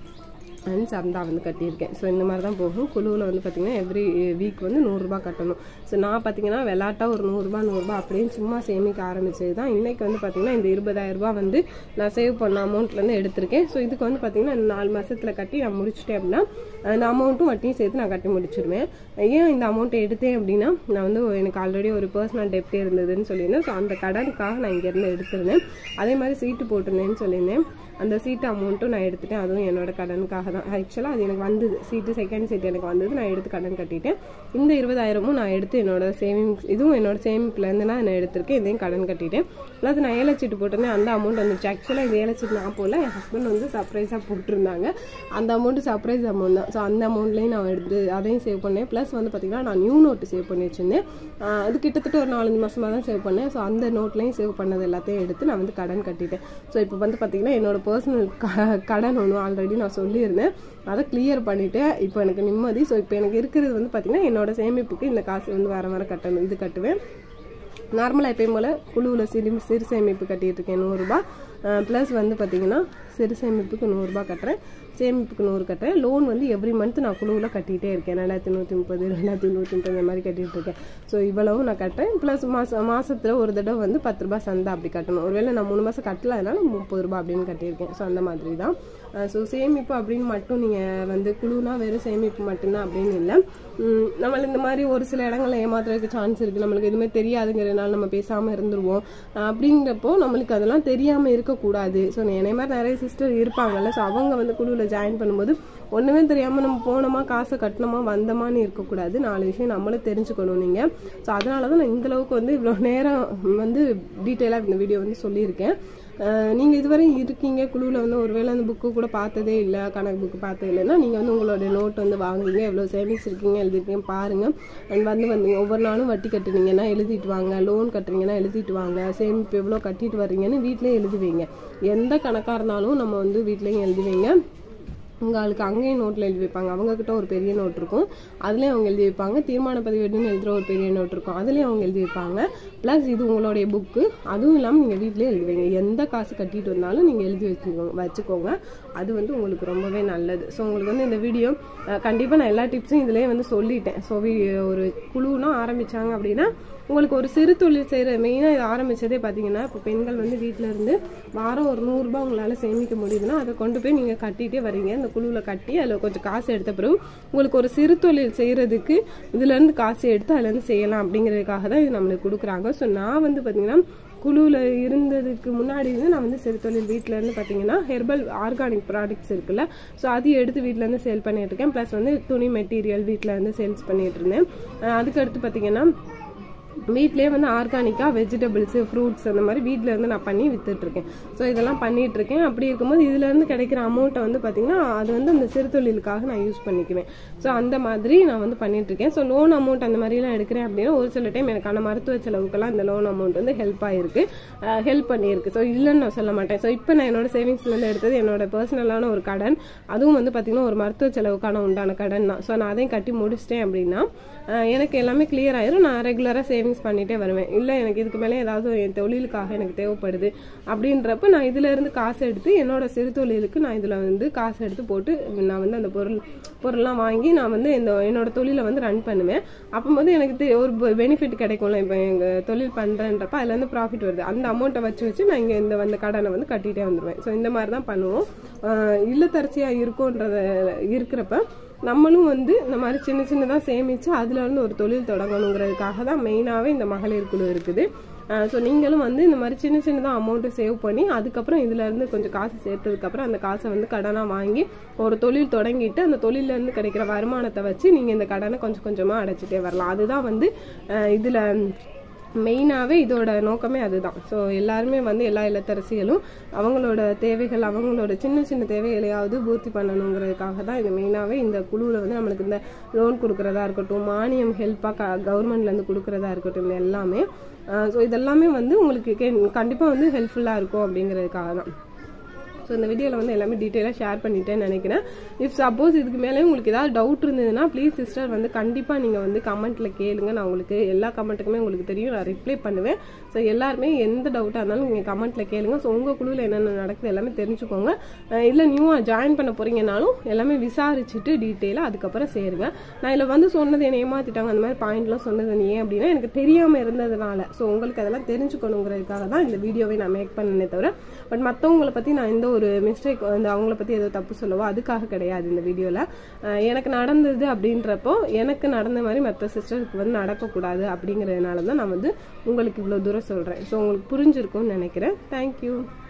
அண்ட் சந்தா வந்து கட்டியிருக்கேன் ஸோ இந்த மாதிரி தான் போகும் குழுவில் வந்து பார்த்தீங்கன்னா எவ்ரி வீக் வந்து நூறுரூபா கட்டணும் ஸோ நான் பார்த்தீங்கன்னா விளாட்டா ஒரு நூறுரூபா நூறுரூபா அப்படின்னு சும்மா சேமிக்க ஆரம்பிச்சது தான் இன்றைக்கி வந்து பார்த்தீங்கன்னா இந்த இருபதாயிரம் ரூபாய் வந்து நான் சேவ் பண்ண அமௌண்ட்லேருந்து எடுத்திருக்கேன் ஸோ இதுக்கு வந்து பார்த்தீங்கன்னா இந்த நாலு மாசத்துல கட்டி நான் முடிச்சிட்டேன் அப்படின்னா அந்த அமௌண்ட்டும் வட்டியும் சேர்த்து நான் கட்டி முடிச்சிருவேன் ஏன் இந்த அமௌண்ட்டை எடுத்தேன் அப்படின்னா நான் வந்து எனக்கு ஆல்ரெடி ஒரு பர்சனல் டெப்ட் இருந்ததுன்னு சொல்லியிருந்தேன் ஸோ அந்த கடனுக்காக நான் இங்கேருந்து எடுத்திருந்தேன் அதே மாதிரி சீட்டு போட்டிருந்தேன்னு சொல்லியிருந்தேன் அந்த சீட்டு அமௌண்ட்டும் நான் எடுத்துட்டேன் அதுவும் என்னோட கடனுக்காக தான் ஆக்சுவலாக அது எனக்கு வந்தது சீட்டு செகண்ட் சீட் எனக்கு வந்தது நான் எடுத்து கடன் கட்டிட்டேன் இந்த இருபதாயிரமும் நான் எடுத்து என்னோட சேவிங்ஸ் இதுவும் என்னோட சேமிப்புலேருந்து நான் நான் எடுத்திருக்கேன் இதையும் கடன் கட்டிட்டேன் ப்ளஸ் நான் ஏலச்சீட்டு போட்டிருந்தேன் அந்த அமௌண்ட் வந்துச்சு ஆக்சுவலாக இந்த ஏலச்சீட்டு நான் போடல என் ஹஸ்பண்ட் வந்து சர்ப்ரைஸாக போட்டிருந்தாங்க அந்த அமௌண்ட் சர்ப்ரைஸ் அமௌண்ட் தான் ஸோ அந்த அமௌண்ட்லேயும் நான் எடுத்து அதையும் சேவ் பண்ணேன் ப்ளஸ் வந்து பார்த்தீங்கன்னா நான் நியூ நோட்டு சேவ் பண்ணி வச்சிருந்தேன் ஆஹ் அது கிட்டத்தட்ட ஒரு நாலஞ்சு மாசமா தான் சேவ் பண்ணேன் ஸோ அந்த நோட்லையும் சேவ் பண்ணது எல்லாத்தையும் எடுத்து நான் வந்து கடன் கட்டிட்டேன் ஸோ இப்போ வந்து பார்த்தீங்கன்னா என்னோட பர்சனல் கடன் ஒன்று ஆல்ரெடி நான் சொல்லியிருந்தேன் அதை கிளியர் பண்ணிட்டு இப்போ எனக்கு நிம்மதி ஸோ இப்போ எனக்கு இருக்கிறது வந்து பார்த்தீங்கன்னா என்னோட சேமிப்புக்கு இந்த காசு வந்து வர வர கட்டணும் இது கட்டுவேன் நார்மலாக எப்பயும் போல் குழுவில் சிறு சிறு சேமிப்பு கட்டிட்டு இருக்கேன் நூறுரூபா ப்ளஸ் வந்து பார்த்தீங்கன்னா சிறு சேமிப்புக்கு நூறுரூபா கட்டுறேன் சேமிப்புக்கு நூறு கட்டுறேன் லோன் வந்து எவ்ரி மந்த் நான் குழுவில் கட்டிகிட்டே இருக்கேன் ரெண்டாயிரத்தி நூற்றி முப்பது ரெண்டாயிரத்தி நூற்றி முப்பது இந்த மாதிரி கட்டிகிட்டு இருக்கேன் ஸோ இவ்வளவும் நான் கட்டுறேன் ப்ளஸ் மாதம் மாதத்தில் ஒரு தடவை வந்து பத்து ரூபாய் சந்தா அப்படி கட்டணும் ஒருவேளை நான் மூணு மாதம் கட்டல அதனால முப்பது ரூபாய் அப்படின்னு கட்டியிருக்கேன் ஸோ அந்த மாதிரி தான் ஸோ சேமிப்பு அப்படின்னு மட்டும் நீங்கள் வந்து குழுனா வெறும் சேமிப்பு மட்டும்தான் அப்படின்னு இல்லை நம்மள இந்த மாதிரி ஒரு சில இடங்கள்ல ஏமாத்துறதுக்கு சான்ஸ் இருக்குது நம்மளுக்கு எதுவுமே தெரியாதுங்கிறதுனால நம்ம பேசாமல் இருந்துருவோம் அப்படிங்கிறப்போ நம்மளுக்கு அதெல்லாம் தெரியாமல் இருக்கக்கூடாது ஸோ என்னை மாதிரி நிறைய சிஸ்டர் இருப்பாங்கல்ல ஸோ அவங்க வந்து குழுவில் ஜாயின் பண்ணும்போது ஒன்றுமே தெரியாமல் நம்ம போனோமா காசை கட்டினோமா வந்தோமான்னு இருக்கக்கூடாது நாலு விஷயம் நம்மளும் தெரிஞ்சுக்கணும் நீங்கள் ஸோ அதனால தான் நான் இந்தளவுக்கு வந்து இவ்வளோ நேரம் வந்து டீட்டெயிலாக இந்த வீடியோ வந்து சொல்லியிருக்கேன் நீங்கள் இதுவரை இருக்கீங்க குழுவில் வந்து ஒருவேளை அந்த புக்கு கூட பார்த்ததே இல்லை கணக்கு புக்கு பார்த்தது இல்லைன்னா நீங்கள் வந்து உங்களோட நோட் வந்து வாங்குங்க எவ்வளோ சேவிங்ஸ் இருக்கீங்க எழுதிருக்கீங்க பாருங்கள் அண்ட் வந்து வந்தீங்க ஒவ்வொரு நாளும் வட்டி கட்டுனீங்கன்னா எழுதிட்டு வாங்க லோன் கட்டுறீங்கன்னா எழுதிட்டு வாங்க சேமிப்பு எவ்வளோ கட்டிட்டு வர்றீங்கன்னு வீட்டிலே எழுதி வைங்க எந்த கணக்காக இருந்தாலும் நம்ம வந்து வீட்லேயும் எழுதி வைங்க உங்கள் ஆளுக்கு அங்கேயும் நோட்டில் எழுதி வைப்பாங்க அவங்கக்கிட்ட ஒரு பெரிய நோட் இருக்கும் அதுலேயும் அவங்க எழுதி வைப்பாங்க தீர்மான பதிவேடுன்னு எழுதுகிற ஒரு பெரிய நோட் இருக்கும் அதுலேயும் அவங்க எழுதி வைப்பாங்க ப்ளஸ் இது உங்களுடைய புக்கு அதுவும் இல்லாமல் நீங்கள் வீட்டிலே எழுதி வைங்க எந்த காசு கட்டிட்டு வந்தாலும் நீங்கள் எழுதி வச்சுக்கோங்க வச்சுக்கோங்க அது வந்து உங்களுக்கு ரொம்பவே நல்லது ஸோ உங்களுக்கு வந்து இந்த வீடியோ கண்டிப்பாக நான் எல்லா டிப்ஸும் இதிலே வந்து சொல்லிட்டேன் ஸோ ஒரு குழுனா ஆரம்பித்தாங்க அப்படின்னா உங்களுக்கு ஒரு சிறு தொழில் செய்கிற மெயினாக இது ஆரம்பித்ததே பார்த்தீங்கன்னா இப்போ பெண்கள் வந்து வீட்டில் இருந்து வாரம் ஒரு நூறுரூபா உங்களால் சேமிக்க முடியுதுன்னா அதை கொண்டு போய் நீங்கள் கட்டிகிட்டே வரீங்க இந்த குழுவில் கட்டி அதில் கொஞ்சம் காசு எடுத்த பிறகு உங்களுக்கு ஒரு சிறு தொழில் செய்கிறதுக்கு இதுலேருந்து காசு எடுத்து அதுலேருந்து செய்யலாம் அப்படிங்கிறதுக்காக தான் இது நம்மளுக்கு கொடுக்குறாங்க ஸோ நான் வந்து பார்த்தீங்கன்னா குழுவில் இருந்ததுக்கு முன்னாடி வந்து நான் வந்து சிறு தொழில் வீட்டில் இருந்து பார்த்தீங்கன்னா ஹெர்பல் ஆர்கானிக் ப்ராடக்ட்ஸ் இருக்குல்ல ஸோ அதையும் எடுத்து வீட்டில் இருந்து சேல் பண்ணிட்டு இருக்கேன் ப்ளஸ் வந்து துணி மெட்டீரியல் வீட்டில் இருந்து சேல்ஸ் பண்ணிட்டு இருந்தேன் அதுக்கு அடுத்து பார்த்தீங்கன்னா வீட்லேயே வந்து ஆர்கானிக்காக வெஜிடபிள்ஸு ஃப்ரூட்ஸ் அந்த மாதிரி வீட்டில் இருந்து நான் பண்ணி வித்துட்ருக்கேன் ஸோ இதெல்லாம் பண்ணிட்டு இருக்கேன் அப்படி இருக்கும்போது இதுலேருந்து கிடைக்கிற அமௌண்ட்டை வந்து பார்த்திங்கன்னா அது வந்து அந்த சிறு தொழிலுக்காக நான் யூஸ் பண்ணிக்குவேன் ஸோ அந்த மாதிரி நான் வந்து பண்ணிட்டு இருக்கேன் ஸோ லோன் அமௌண்ட் அந்த மாதிரிலாம் எடுக்கிறேன் அப்படின்னா ஒரு சில டைம் எனக்கான மருத்துவ செலவுக்கெல்லாம் இந்த லோன் அமௌண்ட் வந்து ஹெல்ப் ஆகிருக்கு ஹெல்ப் பண்ணியிருக்கு ஸோ இல்லைன்னு நான் சொல்ல மாட்டேன் ஸோ இப்போ நான் என்னோட சேவிங்ஸ்லேருந்து எடுத்தது என்னோட பர்சனலான ஒரு கடன் அதுவும் வந்து பார்த்திங்கன்னா ஒரு மருத்துவ செலவுக்கான உண்டான கடன் தான் ஸோ நான் அதையும் கட்டி முடிச்சிட்டேன் அப்படின்னா எனக்கு எல்லாமே கிளியர் ஆயிரும் நான் ரெகுலராக சேவிங்ஸ் பண்ணிகிட்டே வருவேன் இல்லை எனக்கு இதுக்கு மேலே ஏதாவது என் தொழிலுக்காக எனக்கு தேவைப்படுது அப்படின்றப்ப நான் இதில் இருந்து காசு எடுத்து என்னோட சிறு தொழிலுக்கு நான் இதில் வந்து காசு எடுத்து போட்டு நான் வந்து அந்த பொருள் பொருள்லாம் வாங்கி நான் வந்து இந்த என்னோட தொழிலை வந்து ரன் பண்ணுவேன் அப்போது எனக்கு ஒரு பெனிஃபிட் கிடைக்கும்ல இப்போ எங்கள் தொழில் பண்ணுறேன்றப்ப அதுலேருந்து ப்ராஃபிட் வருது அந்த அமௌண்ட்டை வச்சு வச்சு நான் இங்கே இந்த வந்து கடனை வந்து கட்டிகிட்டே வந்துடுவேன் ஸோ இந்த மாதிரி தான் பண்ணுவோம் இல்லத்தரசியாக இருக்கும்ன்றத இருக்கிறப்ப நம்மளும் வந்து இந்த மாதிரி சின்ன சின்னதாக சேமித்து அதுல இருந்து ஒரு தொழில் தொடங்கணுங்கிறதுக்காக தான் மெயினாகவே இந்த மகளிர் குழு இருக்குது ஸோ நீங்களும் வந்து இந்த மாதிரி சின்ன சின்னதாக அமௌண்ட்டை சேவ் பண்ணி அதுக்கப்புறம் இதுலேருந்து கொஞ்சம் காசு சேர்த்ததுக்கப்புறம் அந்த காசை வந்து கடனாக வாங்கி ஒரு தொழில் தொடங்கிட்டு அந்த தொழிலேருந்து கிடைக்கிற வருமானத்தை வச்சு நீங்கள் இந்த கடனை கொஞ்சம் கொஞ்சமாக அடைச்சிட்டே வரலாம் அதுதான் வந்து இதில் மெயினாகவே இதோட நோக்கமே அதுதான் ஸோ எல்லாருமே வந்து எல்லா இல்லத்தரசிகளும் அவங்களோட தேவைகள் அவங்களோட சின்ன சின்ன தேவைகளையாவது பூர்த்தி பண்ணணுங்கிறதுக்காக தான் இது மெயினாகவே இந்த குழுவில் வந்து நம்மளுக்கு இந்த லோன் கொடுக்குறதா இருக்கட்டும் மானியம் ஹெல்ப்பாக கவர்மெண்ட்லேருந்து கொடுக்குறதா இருக்கட்டும் இது எல்லாமே ஸோ இதெல்லாமே வந்து உங்களுக்கு கண்டிப்பாக வந்து ஹெல்ப்ஃபுல்லாக இருக்கும் அப்படிங்கிறதுக்காக தான் ஸோ இந்த வீடியோவில் வந்து எல்லாமே டீட்டெயிலாக ஷேர் பண்ணிட்டேன்னு நினைக்கிறேன் இஃப் சப்போஸ் இதுக்கு மேலே உங்களுக்கு ஏதாவது டவுட் இருந்ததுன்னா ப்ளீஸ் சிஸ்டர் வந்து கண்டிப்பாக நீங்கள் வந்து கமெண்ட்டில் கேளுங்க நான் உங்களுக்கு எல்லா கமெண்ட்டுக்குமே உங்களுக்கு தெரியும் நான் ரிப்ளை பண்ணுவேன் ஸோ எல்லாருமே எந்த டவுட்டாக இருந்தாலும் நீங்கள் கமெண்ட்டில் கேளுங்க ஸோ உங்கள் குழுவில் என்னென்ன நடக்குது எல்லாமே தெரிஞ்சுக்கோங்க இல்லை நியூவாக ஜாயின் பண்ண போகிறீங்கனாலும் எல்லாமே விசாரிச்சுட்டு டீட்டெயிலாக அதுக்கப்புறம் சேருங்க நான் இதில் வந்து சொன்னது என்னை ஏமாற்றிட்டாங்க அந்த மாதிரி பாயிண்ட்லாம் சொன்னது ஏன் அப்படின்னா எனக்கு தெரியாமல் இருந்ததுனால ஸோ உங்களுக்கு அதெல்லாம் தெரிஞ்சுக்கணுங்கிறதுக்காக தான் இந்த வீடியோவை நான் மேக் பண்ணனே தவிர பட் மற்றவங்களை பற்றி நான் எந்த ஒரு மிஸ்டேக் வந்து அவங்கள பற்றி ஏதோ தப்பு சொல்லவோ அதுக்காக கிடையாது இந்த வீடியோவில் எனக்கு நடந்தது அப்படின்றப்போ எனக்கு நடந்த மாதிரி மற்ற சிஸ்டருக்கு வந்து நடக்கக்கூடாது அப்படிங்கிறதுனால தான் நான் வந்து உங்களுக்கு இவ்வளோ தூரம் சொல்கிறேன் ஸோ உங்களுக்கு புரிஞ்சிருக்கும்னு நினைக்கிறேன் தேங்க்யூ